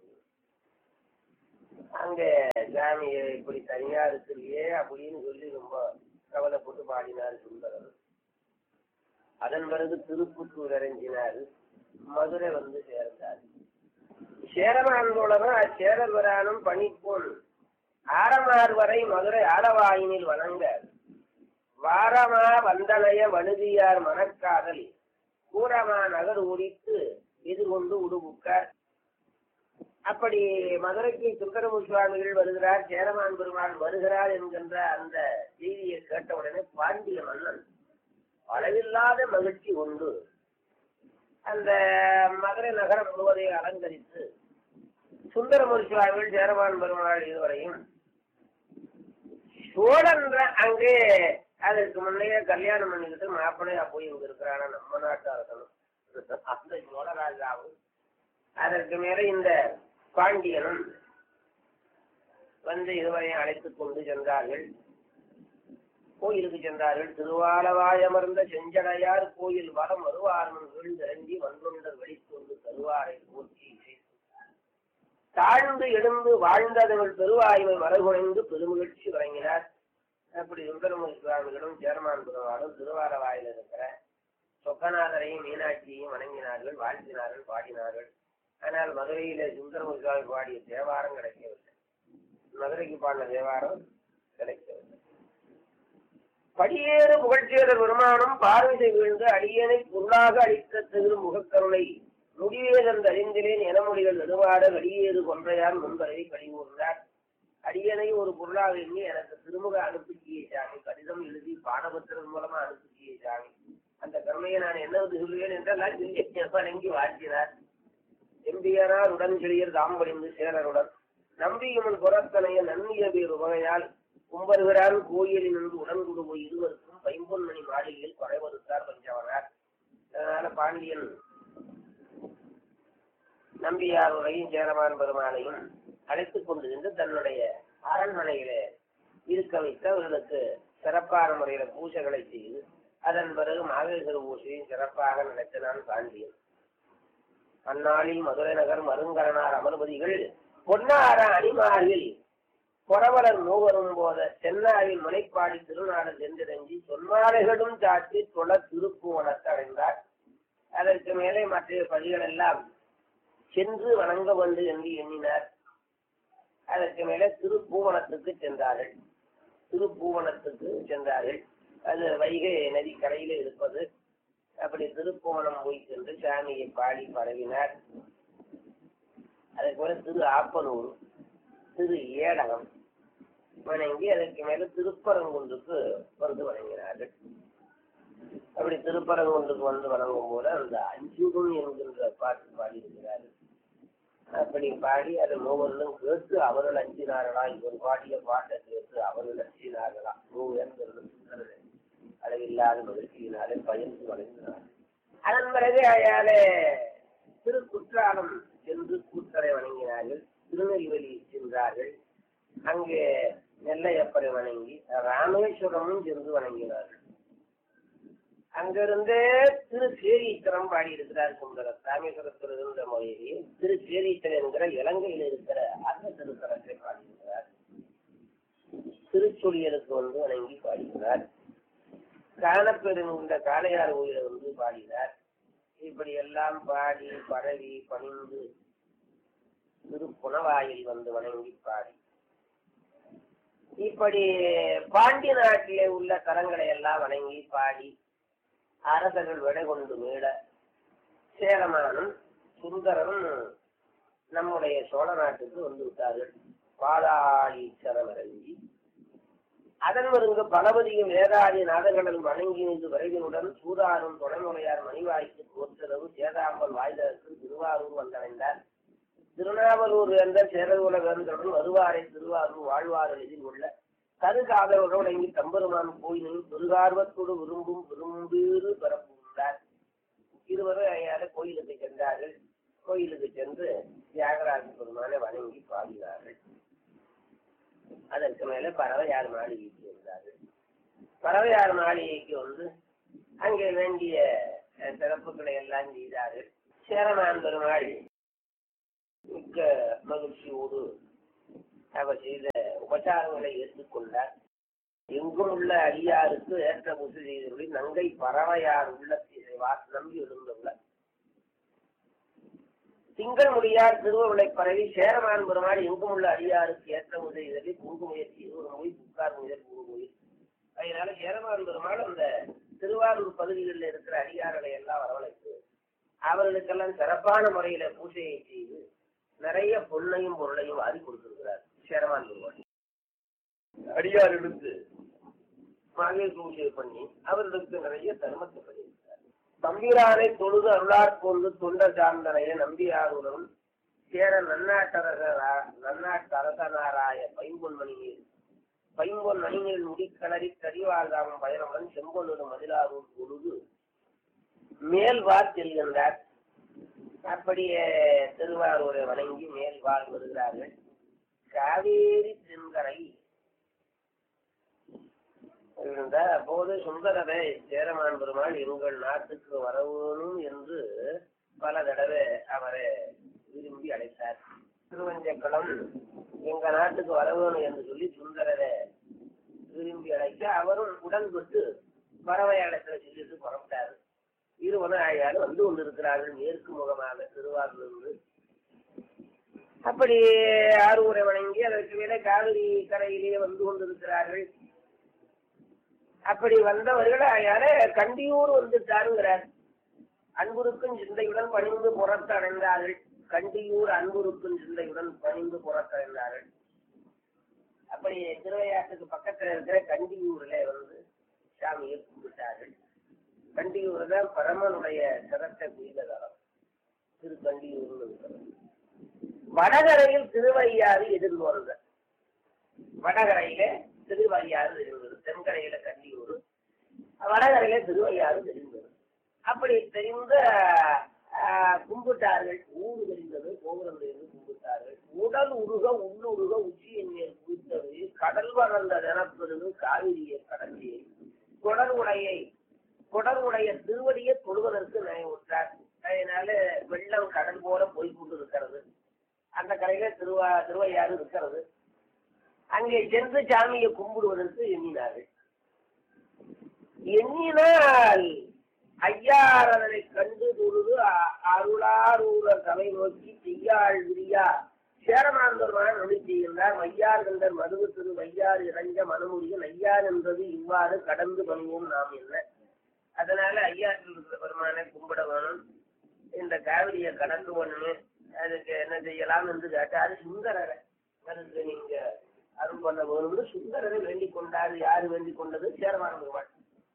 அங்க சாமியை இப்படி தனியா இருக்கிறியே அப்படின்னு சொல்லி ரொம்ப கவலைப்பட்டு பாடினார் சுந்தரர் அதன் பிறகு திருப்புத்தூர் இறங்கினார் மதுரை வந்து சேர்ந்தார் சேரமான்கோளரும் அச்சேரர் வரானும் பணிப்போன் ஆரமார் வரை மதுரை ஆலவாயினில் வணங்க வாரமா வந்தனைய வழுதியார் மணக்காதல் கூரமா நகர் உரித்து இது கொண்டு உடுபுக்கார் அப்படி மதுரைக்கு சுந்தரமு சுவாமிகள் வருகிறார் சேரமான் பெருமாள் வருகிறார் என்கின்ற அந்த செய்தியை கேட்டவுடனே பாண்டிய மன்னன் அளவில்லாத மகிழ்ச்சி உண்டு அந்த மதுரை நகரம் முழுவதையும் அலங்கரித்து சுந்தரமூர்த்தி சுவாமிகள் சேரமான் பெருமாள் இதுவரையும் சோழன்ற அங்கே அதற்கு முன்னையே கல்யாணம் பண்ணிக்கிட்டு மாப்பிள்ளையா போய் இங்க இருக்கிறான நம்ம நாட்டு அரசனும் அந்த சோழராஜாவும் அதற்கு மேல இந்த பாண்டியனும் வந்து இதுவரை அழைத்துக் கொண்டு சென்றார்கள் கோயிலுக்கு சென்றார்கள் திருவாலவாய் அமர்ந்த செஞ்சடையார் கோயில் வரம் வருவார்மன் வீழ்ந்திறங்கி வன்றுண்டர் வெளிக்கொண்டு தருவாரை போற்றி தாழ்ந்து எழுந்து வாழ்ந்தவர்கள் பெருவாய்மை மரகுணைந்து பெருமகிழ்ச்சி வழங்கினார் அப்படி சுந்தரமூர்த்தி சுவாமிகளும் சேர்மான் பெருமாளும் திருவாலவாயில் இருக்கிற சொக்கநாதரையும் மீனாட்சியையும் வணங்கினார்கள் வாழ்த்தினார்கள் பாடினார்கள் ஆனால் மதுரையில சுந்தரமூர்த்தி சுவாமி பாடிய தேவாரம் கிடைக்கவில்லை மதுரைக்கு பாடின தேவாரம் கிடைக்கவில்லை படியேறு புகழ்ச்சியர் பெருமானும் பார்வை வீழ்ந்து அடியனை பொருளாக அளித்த திரு முகக்கருணை முடிவேதன் அறிந்திலேன் எனமொழிகள் நெடுவாட கடியேறு கொன்றையார் முன்பரை கழிவுகிறார் அடியனை ஒரு பொருளாக எண்ணி எனக்கு திருமுக அனுப்பிச்சிய சாமி கடிதம் எழுதி பாடபத்திரம் மூலமா அனுப்பிச்சிய சாமி அந்த கருணையை நான் என்ன சொல்லுவேன் என்றெல்லாம் சொல்லி வணங்கி வாழ்த்தினார் எம்பியனார் உடன் கிளியர் தாம்படிந்து சேரருடன் நம்பியுமன் புறத்தனைய நன்னிய பேர் உவகையால் கும்பருகிறான் கோயிலில் நின்று உடன் குடும்பம் இருவருக்கும் பைம்பொன்மணி மாளிகையில் குறைவறுத்தார் பஞ்சவனார் அதனால பாண்டியன் நம்பியாருடையும் சேரமான் பெருமாளையும் அழைத்துக் கொண்டு சென்று தன்னுடைய அரண்மனையிலே இருக்க வைத்து அவர்களுக்கு சிறப்பான முறையில பூஜைகளை செய்து அதன் பிறகு மாவேஸ்வர பூஜையும் சிறப்பாக நடத்தினான் பாண்டியன் அந்நாளில் மதுரை நகர் மருங்கரனார் அமர்பதிகள் பொன்னார அணிமாரில் புறவலர் மூவரும் போத சென்னாவில் முனைப்பாடி திருநாடு சென்றிறங்கி சொன்னாலைகளும் சாட்டி தொழ திருப்புவனத்தை அடைந்தார் அதற்கு மேலே மற்ற பதிகள் எல்லாம் சென்று வணங்க வேண்டும் என்று எண்ணினார் அதற்கு மேலே திருப்பூவனத்துக்கு சென்றார்கள் திருப்பூவனத்துக்கு சென்றார்கள் அது வைகை நதி கரையிலே இருப்பது அப்படி திருப்புவனம் போய் சென்று சாமியை பாடி பரவினார் அதற்கு மேல திரு ஆப்பனூர் திரு ஏடகம் வணங்கி அதற்கு மேல திருப்பரங்குன்றுக்கு வந்து வணங்கினார்கள் அப்படி திருப்பரங்குன்றுக்கு வந்து வணங்கும் போது அந்த அஞ்சுகம் என்கின்ற பாட்டு பாடியிருக்கிறார்கள் அப்படி பாடி அதை மூவர்களும் கேட்டு அவர்கள் அஞ்சினார்களா இவர் பாடிய பாட்டை கேட்டு அவர்கள் அஞ்சினார்களா மூவர்களும் அளவில்லாத மகிழ்ச்சியினாலே பயந்து வணங்கினார் அதன் பிறகு அயாலே திருக்குற்றாலம் சென்று கூத்தரை வணங்கினார்கள் திருநெல்வேலி சென்றார்கள் அங்கே நெல்லையப்பரை வணங்கி ராமேஸ்வரமும் சென்று வணங்கினார்கள் அங்கிருந்தே திரு சேரீச்சரம் பாடி இருக்கிறார் சுந்தரர் ராமேஸ்வரத்தில் இருந்த மொழியில் திரு சேரீச்சரம் என்கிற இலங்கையில் இருக்கிற அந்த திருத்தலத்தை பாடியிருக்கிறார் திருச்சொலியருக்கு வந்து வணங்கி பாடுகிறார் காணப்பெரும் இந்த காளையார் கோயிலை வந்து பாடினார் இப்படி எல்லாம் பாடி பரவி பணிந்து திருப்புணவாயில் வந்து வணங்கி பாடி இப்படி பாண்டிய நாட்டிலே உள்ள தலங்களை எல்லாம் வணங்கி பாடி அரசர்கள் விடை கொண்டு மீள சேரமானும் சுந்தரரும் நம்முடைய சோழ நாட்டுக்கு வந்து விட்டார்கள் பாதாளீச்சரம் இறங்கி அதன் வருங்க பலபதியும் வேதாதி நாதகடல் வணங்கி நின்று விரைவினுடன் சூதாரும் தொடர்முறையார் மணிவாய்க்கு தோற்றளவு சேதாம்பல் வாய்தற்கு திருவாரூர் வந்தடைந்தார் திருநாவலூர் என்ற சேரகுல வேந்தருடன் வருவாரை திருவாரூர் வாழ்வார் எதில் உள்ள கருகாதவர்கள் வணங்கி தம்பெருமான் கோயிலில் பெருகார்வத்தோடு விரும்பும் விரும்பீறு பரப்புகிறார் இருவரும் ஐயால கோயிலுக்கு சென்றார்கள் கோயிலுக்கு சென்று தியாகராஜ பெருமானை வணங்கி பாடினார்கள் அதற்கு மேல பறவையார் மாளிகைக்கு வந்தார்கள் பறவையார் மாளிகைக்கு வந்து அங்கே வேண்டிய அஹ், சிறப்புகளை எல்லாம் செய்தார்கள் சேரமான் பெருமாள் மிக்க மகிழ்ச்சியோடு அவர் செய்த உபச்சாரங்களை ஏற்றுக்கொண்டார் எங்கும் உள்ள அடியாருக்கு ஏற்ற முசு செய்தபடி நங்கை பறவையார் உள்ளத்தை வா- நம்பி எழுந்துள்ள திங்கள் முடியார் திருவருளை பரவி சேரமான் பெருமாள் எங்கும் உள்ள அடியாருக்கு ஏற்ற உதவி இதழி பூங்கு முயற்சி ஒரு மொழி புக்கார் முயல் பூங்குயில் அதனால சேரமான் பெருமாள் அந்த திருவாரூர் பகுதிகளில் இருக்கிற அடியார்களை எல்லாம் வரவழைத்து அவர்களுக்கெல்லாம் சிறப்பான முறையில பூஜையை செய்து நிறைய பொருளையும் பொருளையும் வாரி கொடுத்திருக்கிறார் சேரமான் பெருமாள் அடியார்களுக்கு மகளிர் பூஜை பண்ணி அவர்களுக்கு நிறைய தர்மத்தை பண்ணியிருக்கிறார் தம்பிரானை தொழுது அருளாற் கொண்டு தொண்டர் சார்ந்தனைய நம்பியாருடன் சேர நன்னாட்டரசரா நன்னாட்டரசனாராய பைம்பொன்மணியில் பைம்பொன் மணியில் முடிக்கலரி கரிவாழ்தாமம் பயணமுடன் செம்பொன்னூர் மதிலாரூர் பொழுது மேல்வார் செல்கின்றார் அப்படியே திருவாரூரை வணங்கி மேல்வார் வருகிறார்கள் காவேரி தென்கரை இருந்த அப்போது சுந்தரரை சேரமான் பெருமாள் எங்கள் நாட்டுக்கு வரவேணும் என்று பல தடவை அவரை விரும்பி அழைத்தார் திருவஞ்சக்குளம் எங்க நாட்டுக்கு வரவேணும் என்று சொல்லி சுந்தரரை விரும்பி அழைக்க அவரும் உடன்பட்டு பறவை அழைத்துல சொல்லிட்டு புறப்பட்டாரு இருவனும் ஆயாலும் வந்து கொண்டிருக்கிறார்கள் மேற்கு முகமாக திருவாரூர் அப்படி ஆரூரை வணங்கி அதற்கு மேலே காவிரி கரையிலே வந்து கொண்டிருக்கிறார்கள் அப்படி வந்தவர்கள் யார கண்டியூர் வந்துட்டாருங்கிறார் அன்புருக்கும் சிந்தையுடன் பணிந்து புறத்தடைந்தார்கள் கண்டியூர் அன்புருக்கும் சிந்தையுடன் பணிந்து புறத்தடைந்தார்கள் அப்படி திருவையாற்றுக்கு பக்கத்துல இருக்கிற கண்டியூர்ல வந்து சாமியை கும்பிட்டார்கள் கண்டியூர் தான் பரமனுடைய சிறத்த குயிலதரம் திரு கண்டியூர்னு இருக்கிறது வடகரையில் திருவையாறு எதிர்கோருங்க வடகரையில திருவையாறு தெரிந்தது தென்கரையில கண்டியூர் வடகரையில திருவையாறு தெரிந்தது அப்படி தெரிந்த ஆஹ், கும்பிட்டார்கள் ஊரு தெரிந்தது கோபுரம் தெரிந்து கும்பிட்டார்கள் உடல் உருக உள்ளுருக உச்சியின் மேல் குவித்தது கடல் வளர்ந்த நிலப்பெருகு காவிரியை கடலியை தொடர்புடையை தொடர்புடைய திருவடியை தொழுவதற்கு நினைவுற்றார் அதனால வெள்ளம் கடல் போல போய் கொண்டு இருக்கிறது அந்த கரையில திருவா திருவையாறு இருக்கிறது அங்கே சென்று சாமியை கும்பிடுவதற்கு எண்ணினார்கள் எண்ணினால் ஐயாரதனை கண்டு தொழுது அ- அருளாரூர சபை நோக்கி செய்யாள் விரியா சேரமாந்தருமான நொடி செய்கின்றார் மையார் கண்டர் மதுவு திரு வையார் இறஞ்ச மனமுடியும் ஐயார் என்பது இவ்வாறு கடந்து பணிவோம் நாம் என்ன அதனால ஐயாற்றில் இருக்கிற பெருமானை கும்பிட வேணும் இந்த காவிரியை கடந்து போகணுமே அதுக்கு என்ன செய்யலாம் என்று கேட்டாரு சுந்தரரை அதுக்கு நீங்க அருள் பண்ண வேணும்னு சுந்தரரை வேண்டிக் கொண்டாரு யாரு வேண்டிக் கொண்டது சேரமான பெருமாள்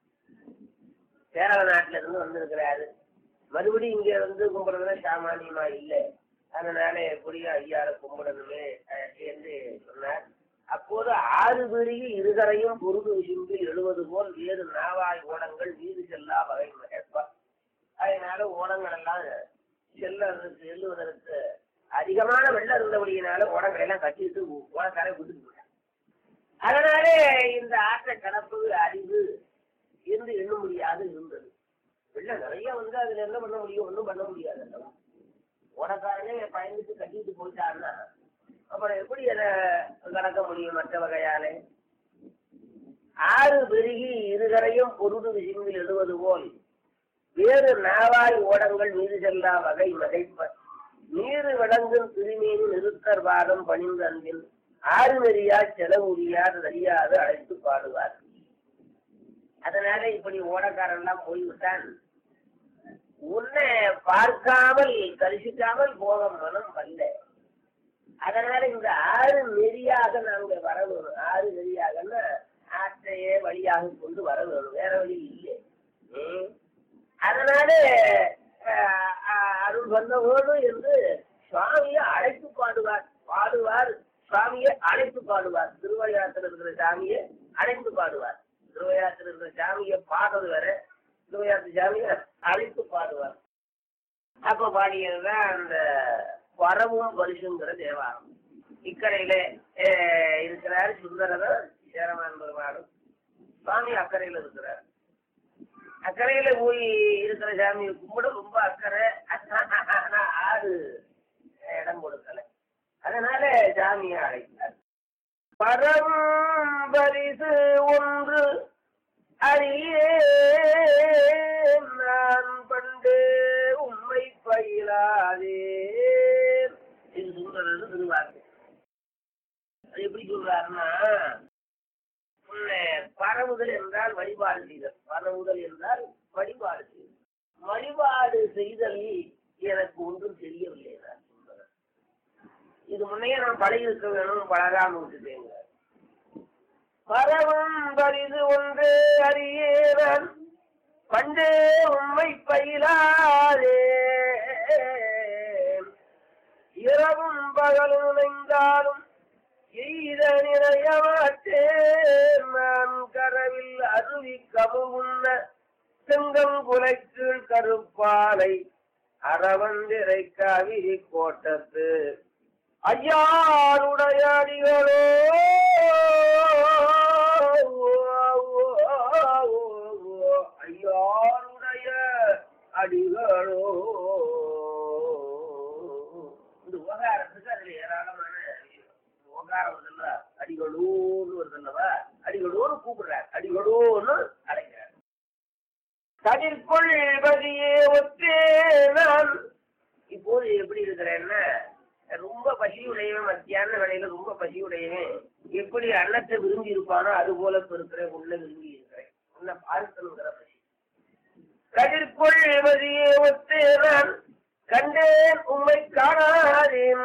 கேரள நாட்டுல இருந்து வந்திருக்கிறாரு மறுபடியும் இங்க வந்து கும்பிடுறதுல சாமானியமா இல்லை அதனால எப்படியும் ஐயாவை கும்பிடணுமே அஹ், என்று சொன்னார் அப்போது ஆறு பெரிய இருகரையும் பொருது விசும்பி எழுவது போல் வேறு நாவாய் ஓடங்கள் வீடு செல்லா வகை மகேற்பா அதனால ஓடங்கள் எல்லாம் செல்லுவதற்கு செல்லுவதற்கு அதிகமான வெள்ளம் இருந்தபடியினால ஓடங்களை எல்லாம் கட்டிட்டு ஓடக்காரை விட்டுட்டு போயிட்டாங்க. அதனாலே இந்த ஆற்றை கடப்பது அறிவு என்று எண்ண முடியாது இருந்தது வெள்ளம் நிறைய வந்து அதுல என்ன பண்ண முடியும் ஒண்ணும் பண்ண முடியாது அல்லவா ஓடக்காரனே பயந்துட்டு கட்டிட்டு போயிட்டாருன்னா அப்புறம் எப்படி அதை கடக்க முடியும் மற்ற வகையாலே ஆறு பெருகி இருகரையும் பொருடு விசும்பில் எழுவது போல் வேறு நாவாய் ஓடங்கள் மீது செல்லா வகை மதைப்ப நீரு விளங்கும் திருமீன் நிறுத்தர் பாதம் பணிந்த அன்பில் ஆறு நெறியா செலவுரியார் அறியாது அழைத்து பாடுவார் அதனால இப்படி ஓடக்காரன்லாம் போய்விட்டான் உன்னை பார்க்காமல் தரிசிக்காமல் போக மனம் வல்ல அதனால இந்த ஆறு நெறியாக நாங்க வர வேணும் ஆறு நெறியாகன்னா ஆற்றையே வழியாக கொண்டு வர வேணும் வேற வழி இல்லை ம். அதனால அஹ், அஹ், அருள் வந்த வேணும் என்று சுவாமியை அழைத்து பாடுவார் பாடுவார் சுவாமியை அழைத்து பாடுவார் திருவையாற்றில் இருக்கிற சாமியை அழைத்து பாடுவார் திருவையாற்றில் இருக்கிற சாமியை பாடுறது வேற திருவையாற்று சாமியை அழைத்து பாடுவார் அப்ப பாடியதுதான் அந்த வரவும் பரிசுங்கிற தேவாரம் இக்கரையில அஹ், இருக்கிறார் சுந்தரர் சேரமான் பெருமாளும் சுவாமி அக்கறையில இருக்கிறார் அக்கறையில போய் இருக்கிற சாமியை கும்பிட ரொம்ப அக்கறை ஆனா ஆறு இடம் கொடுக்கல அதனால சாமியை அழைத்தார் பரம்பரிசு ஒன்று அறியே நான் பண்டு உண்மை பயிலாதே இது சொல்றது திருவாக்கு அது எப்படி சொல்றாருன்னா உன்னை பரவுதல் என்றால் வழிபாடு செய்தல் பரவுதல் என்றால் வழிபாடு செய்தல் வழிபாடு செய்தல் எனக்கு ஒன்றும் தெரியவில்லை நான் சொல்றேன் இது முன்னையே நான் பழகி இருக்க வேணும் பழகாம விட்டுட்டேங்க பரவும் பரிது ஒன்று அறியேவன் பண்டே உண்மை பயிலாதே இரவும் பகலும் இணைந்தாலும் எய்த நிறைய மாட்டேன் நான் கரவில் அருவி கமுகுன்ன செங்கம் குலைக்கீழ் கருப்பாலை அறவந்திரை காவிரி கோட்டத்து ஐயாருடைய அடிகளோ ஐயாருடைய அடிகளோ இந்த உபகாரத்துக்கு அதுல ஏராளமான உபகாரம் வருதுல்ல அடிகளோன்னு வருதுல்லவா அடிகளோன்னு கூப்பிடுறார் அடிகளோன்னு அழைக்கிறார் கதிர்கொள் பதியே ஒத்தே நான் இப்போது எப்படி இருக்கிறேன்னா ரொம்ப பசியுடையவன் மத்தியான வேலையில ரொம்ப பசியுடையவன் எப்படி அன்னத்தை விரும்பி இருப்பானோ அது போல இப்ப இருக்கிறேன் உள்ள விரும்பி இருக்கிறேன் உன்னை பார்க்கணுங்கிற பசி கதிர்கொள் பதியே ஒத்தே நான் கண்டேன் உண்மை காணாதேன்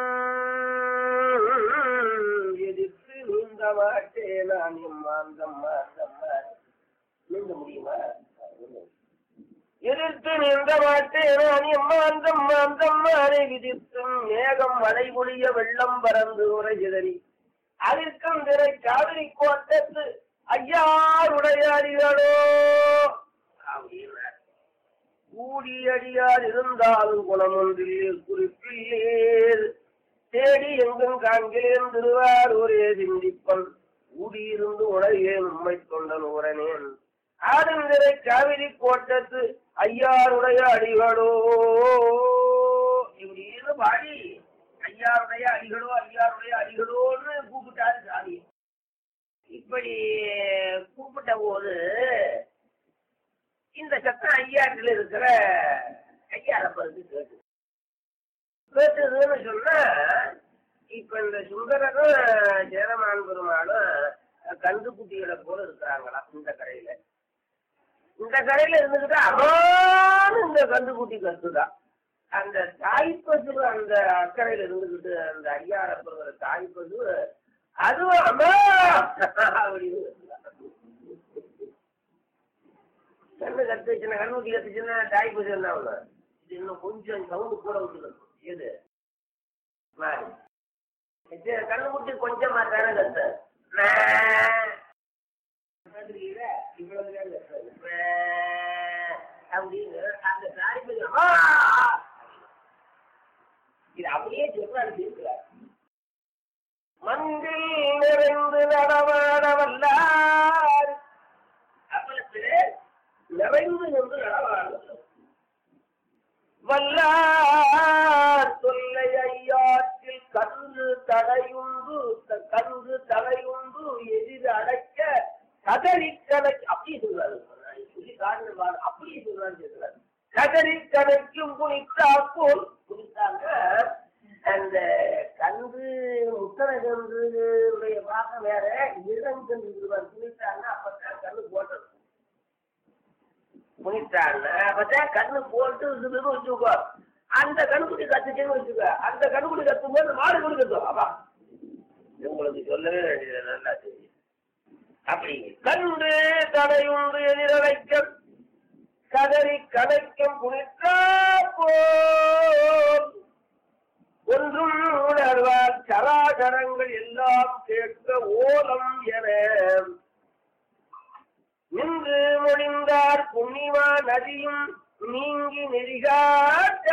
எதிர்த்து நீந்த மாட்டேன் நான் எம்மாந்தம் மாந்தம் நீந்த முடியுமா எதிர்த்து நின்ற மாட்டேன் நான் எம்மாந்தம் மாந்தம் மாறி விதித்தும் மேகம் மழை பொழிய வெள்ளம் பறந்து உரை சிதறி அதற்கும் திரை காவிரி கோட்டத்து ஐயாருடைய அடிகளோ அப்படின்னார் கூடியடியார் இருந்தாலும் குணமொன்றில் குறிப்பில்லேர் தேடி எங்கும் காண்கிறேன் திருவாரூரே சிந்திப்பன் கூடியிருந்து உலகேன் உண்மை தொண்டன் உரனேன் ஆடுந்திரை காவிரி கோட்டத்து ஐயாருடைய அடிகளோ இப்படின்னு பாடி ஐயாருடைய அடிகளோ ஐயாருடைய அடிகளோன்னு கூப்பிட்டாரு சாமி இப்படி கூப்பிட்ட போது இந்த சத்தம் ஐயாட்டில் இருக்கிற ஐயாரப்பருக்கு கேட்டு கேட்டதுன்னு சொன்னா இப்ப இந்த சுந்தரரும் ஜெயரமான் பெருமாளும் கந்து குட்டிகளை போல இருக்கிறாங்களாம் இந்த கடையில இந்த கடையில இருந்துகிட்டு அம்மான்னு இந்த கந்துக்குட்டி கத்துதான் அந்த தாய்ப்பசு அந்த அக்கறையில இருந்துகிட்டு அந்த ஐயாரப்படுற தாய்ப்பசு அதுவும் அம்மா அப்படின்னு கத்துதான். கண்ணு கத்துச்சுன்னா கண்ணுக்குட்டி கத்துச்சுன்னா தாய்ப்பசு என்ன ஆகும் இது இன்னும் கொஞ்சம் சவுண்டு கூட விட்டுக்கணும் எது மாறி இது கண்ணுக்குட்டி கொஞ்சமா தானே கத்து கேக்குறீங்களா? இவ்வளவுதான் கத்துறது. மே அப்படின்னு அந்த தாய்ப்பசு அம்மா! இது அப்படியே சொல்றாரு தீர்க்கிறார் மந்தில் நிறைந்து நடமாட வல்லார் அப்பளத்திலே நிறைந்து நின்று நடமாடுவது வல்லார் தொல்லை ஐயாற்றில் கன்று தடையுண்டு த- கன்று தடையுண்டு எதிர் அடைக்க கதறி கணக்கு அப்படியே சொல்றாரு சொல்லி காரணம் பாரு, அப்படியே சொல்றாரு சொல்றாரு கதறி கணக்கும் குனித்தா போல் குனித்தாங்க அந்த கன்று முத்தனை கன்றுடைய பாகம் வேற இளங்கன்று குனித்தாங்க அப்பதான் கண்ணு போட்டது குனித்தாங்க அப்பதான் கண்ணு போட்டு இதுன்னு வச்சுக்கோ அந்த கண்ணுக்குட்டி கத்துச்சுன்னு வச்சுக்கோ அந்த கண்ணுக்குட்டி கத்தும் போது மாடு கூட கத்தும் அப்பா உங்களுக்கு சொல்லவே வேண்டியது நல்லா தெரியும் அப்படி கண்டு தடையுண்டு எதிரழைக்க கதறி கதைக்கும் குனித்தா போல் ஒன்றும் உணர்வார் சராசரங்கள் எல்லாம் கேட்க ஓலம் என நின்று முடிந்தார் புண்ணிமா நதியும் நீங்கி நெறிகாட்ட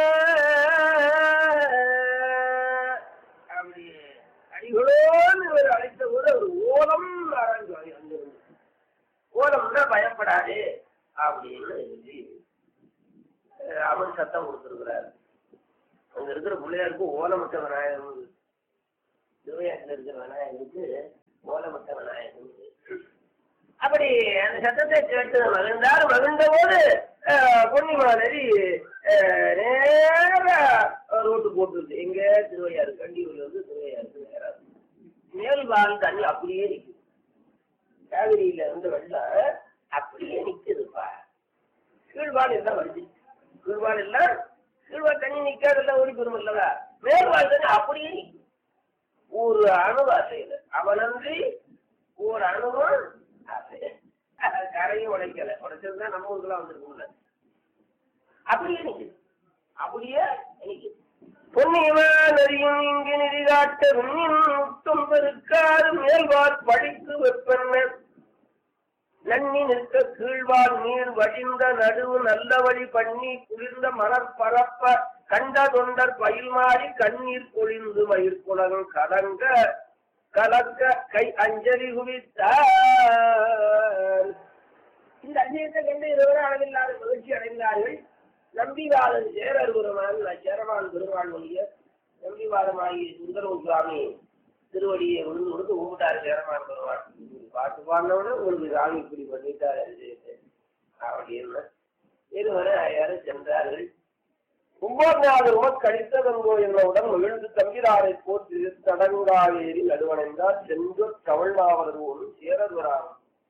அப்படி அடிகளோன்னு இவர் அழைத்த போது ஒரு ஓலம் ஆரஞ்சு அங்கிருந்து ஓலம்னா பயப்படாது அப்படின்னு சொல்லி அஹ், அவர் சத்தம் கொடுத்துருக்கிறார் அங்க இருக்கிற பிள்ளையாருக்கு ஓலமிட்ட விநாயகர் திருவையாற்றில் இருக்கிற விநாயகருக்கு ஓலமட்ட விநாயகர் அப்படி அந்த சத்தத்தை கேட்டு மகிழ்ந்தார் மகிழ்ந்த போது பொன்னிமாநதி நேர ரோட்டு போட்டுருது எங்க திருவையாறு கண்டியூர்ல இருந்து திருவையாறு நேரம் மேல்வால் தண்ணி அப்படியே நிக்குது காவிரியில இருந்து வெள்ளம் அப்படியே நிக்குதுப்பா கீழ்வால் எல்லாம் வருது கீழ்வால் எல்லாம் கீழ்வால் தண்ணி நிக்காதெல்லாம் ஓடி பெறும் இல்லவா மேல்வால் தண்ணி அப்படியே நிக்கும் ஒரு அணு அசையுது அவனன்றி ஒரு அணுவும் அசைய கரையும் உடைக்கல உடைச்சிருந்தா நம்ம ஊருக்குலாம் வந்துருக்கும்ல அப்படியே நிக்குது அப்படியே நிக்குது பொன்னியமா நதியும் இங்கு நிதி காட்ட விண்ணின் முட்டும் பெருக்காது மேல்வார் படித்து வெப்பெண்ண நன்னி நிற்க கீழ்வார் நீர் வழிந்த நடுவு நல்ல வழி பண்ணி குளிர்ந்த மலர் பரப்ப கண்ட தொண்டர் பயில் மாறி கண்ணீர் பொழிந்து மயிர் குலகம் கலங்க கலக்க கை அஞ்சலி குவித்தார் இந்த அஞ்சலியத்தை கண்டு இருவரும் அளவில்லாத மகிழ்ச்சி அடைந்தார்கள் நம்பிவாதன் சேரர் பெருமான் சேரவான் பெருமான் ஒழிய நம்பிவாதமாகி சுந்தரம் சுவாமி திருவடியை விழுந்து கொடுத்து கும்பிட்டாரு சேரமான் பெருமான் பாட்டு பாடினவுடனே உங்களுக்கு சாமி இப்படி பண்ணிட்டாரு அப்படின்னு இருவரும் யாரும் சென்றார்கள் கும்பநாதர் உமக் கழித்ததங்கோ என்னவுடன் மகிழ்ந்து தம்பிராரை போட்டு தடங்காவேரி நடுவணைந்தார் சென்று கவழ்நாவலர் சேரதுவராம்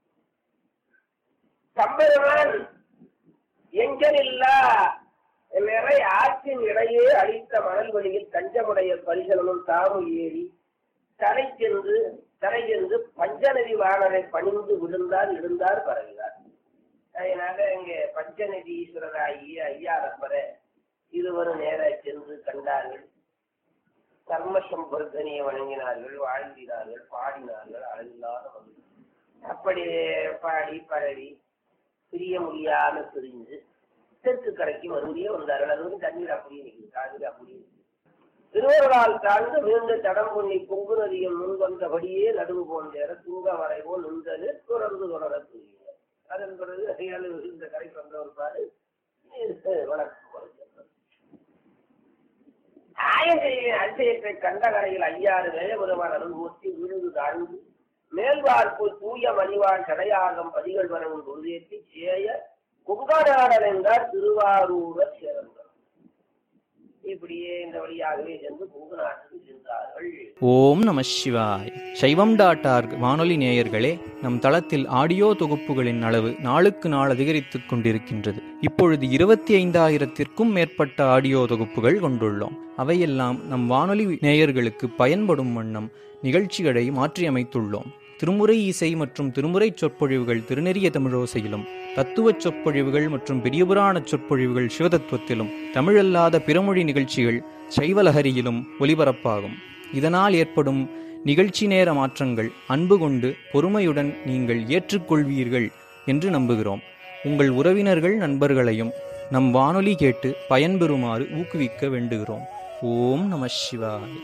தம்பெருமான் எங்கனில்லா நிறை ஆற்றின் இடையே அழித்த மணல் வழியில் தஞ்சமுடைய பரிசலனும் தாமு ஏறி தலை சென்று தலை சென்று பஞ்சநதி வாணரை பணிந்து விழுந்தார் இருந்தார் பரவினார் அதனால இங்கே பஞ்சநதி ஈஸ்வரராகிய ஐயாரப்பரை இருவரும் நேர சென்று கண்டார்கள் கர்ம சம்பர்தனியை வணங்கினார்கள் வாழ்ந்தினார்கள் பாடினார்கள் அளவில்லாத மகிழ்ச்சி. அப்படி பாடி பரவி பிரிய முடியாம பிரிஞ்சு தெற்கு கரைக்கு மறுபடியும் வந்தார்கள் அது வந்து தண்ணீர் அப்படியே நிற்குது காவிரி அப்படியே நிக்குது. திருவருளால் தாழ்ந்து மீண்டு தடம் பொன்னி பொங்கு நதியில் முன் வந்தபடியே நடுவு போன்ற தூங்க வரைவோ நின்றது தொடர்ந்து தொடர புரியுங்க அதன் பிறகு அதையால் இந்த கரைக்கு வந்தவர் பாரு வணக்கம் குறைஞ்சது. ஆயகையின் அதிசயத்தை கண்ட கரையில் ஐயாறு வேயபெருமான் அனுபவத்தி விழுந்து தாழ்ந்து மேல்வார்ப்பு தூய மணிவான் சடையாகம் பதிகள் வரவும் பொருளேற்றி சேய குங்கநாடர் என்றார் திருவாரூரர் சேர்ந்தார் இப்படியே இந்த வழியாகவே சென்று குங்கு நாட்டுக்கு சென்றார்கள் ஓம் நம சிவாய் சைவம் டாட் ஆர்க் வானொலி நேயர்களே நம் தளத்தில் ஆடியோ தொகுப்புகளின் அளவு நாளுக்கு நாள் அதிகரித்துக் கொண்டிருக்கின்றது இப்பொழுது இருபத்தி ஐந்தாயிரத்திற்கும் மேற்பட்ட ஆடியோ தொகுப்புகள் கொண்டுள்ளோம் அவையெல்லாம் நம் வானொலி நேயர்களுக்கு பயன்படும் வண்ணம் நிகழ்ச்சிகளை மாற்றியமைத்துள்ளோம் திருமுறை இசை மற்றும் திருமுறை சொற்பொழிவுகள் திருநெறிய தமிழோசையிலும் தத்துவச் சொற்பொழிவுகள் மற்றும் பெரியபுராண சொற்பொழிவுகள் சிவதத்துவத்திலும் தமிழல்லாத பிறமொழி நிகழ்ச்சிகள் சைவலஹரியிலும் ஒலிபரப்பாகும் இதனால் ஏற்படும் நிகழ்ச்சி நேர மாற்றங்கள் அன்பு கொண்டு பொறுமையுடன் நீங்கள் ஏற்றுக்கொள்வீர்கள் என்று நம்புகிறோம் உங்கள் உறவினர்கள் நண்பர்களையும் நம் வானொலி கேட்டு பயன்பெறுமாறு ஊக்குவிக்க வேண்டுகிறோம் ஓம் நம சிவாய்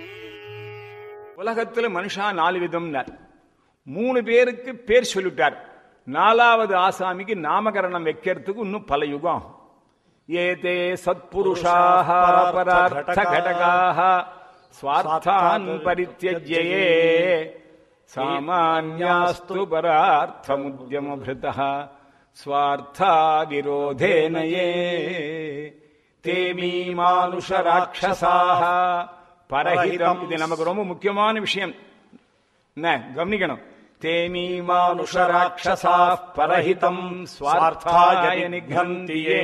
உலகத்துல மனுஷா நாலு விதம்னார் மூணு பேருக்கு பேர் சொல்லிட்டார் நாலாவது ஆசாமிக்கு நாமகரணம் வைக்கிறதுக்கு இன்னும் பல யுகம் ஆகும். ஏதே சத்புருஷாக பரார்த்த கடகாக ஸ்வார்த்தான் பரித்தியஜ்யே சாமான்யாஸ்து பரார்த்தமுத்யமபிருதः ஸ்வார்த்தா விரோதேன ये ते மீமானுஷ ராட்சசாக பரஹிதம் இது நமக்கு ரொம்ப முக்கியமான விஷயம் என்ன கவனிக்கணும் தேமீ மானுஷ ராட்சசா பரஹிதம் ஸ்வார்த்தாய நிகந்தி ஏ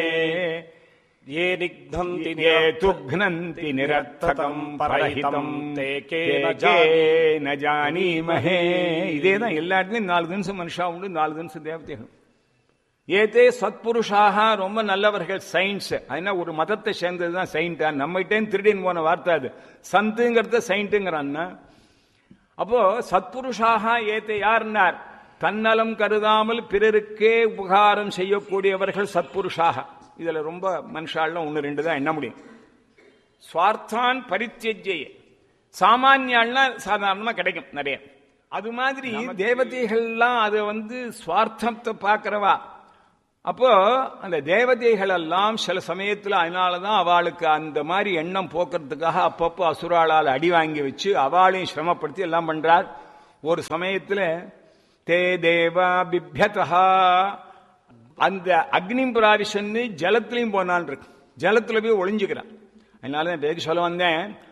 ये निघ्नन्ति ये तुघ्नन्ति நிரர்த்தகம் பரஹிதம் ते கே केन ந ஜானீமஹே இதே தான் எல்லா இடத்துலயும் நாலு தினசம் மனுஷா உண்டு நாலு தினசம் தேவதைகள் ஏதே சத்புருஷாக ரொம்ப நல்லவர்கள் சயின்ஸ் அதனால ஒரு மதத்தை சேர்ந்தது தான் சயின்ட் நம்மகிட்டே திருடின்னு போன வார்த்தை அது சந்துங்கிறத சயின்ட்டுங்கிறான்னா அப்போ சத்புருஷாக ஏத்த யார்னார் தன்னலம் கருதாமல் பிறருக்கே உபகாரம் செய்யக்கூடியவர்கள் சத்புருஷாக இதுல ரொம்ப மனுஷாலாம் ஒன்று ரெண்டு தான் எண்ண முடியும் ஸ்வார்த்தான் பரித்தியஜ்ய சாமானியாள்னா சாதாரணமா கிடைக்கும் நிறைய அது மாதிரி தேவதைகள்லாம் அதை வந்து சுவார்த்தத்தை பார்க்கிறவா அப்போ அந்த தேவதைகள் எல்லாம் சில சமயத்துல அதனாலதான் அவளுக்கு அந்த மாதிரி எண்ணம் போக்குறதுக்காக அப்பப்போ அசுராளால் அடி வாங்கி வச்சு அவளையும் சிரமப்படுத்தி எல்லாம் பண்றார் ஒரு சமயத்துல தே தேவா பிப்யதா அந்த அக்னி பிராவிஷன்னு ஜலத்திலையும் போனான் இருக்கு ஜலத்துல போய் ஒளிஞ்சுக்கிறான் அதனால தான் பேருக்கு சொல்ல வந்தேன்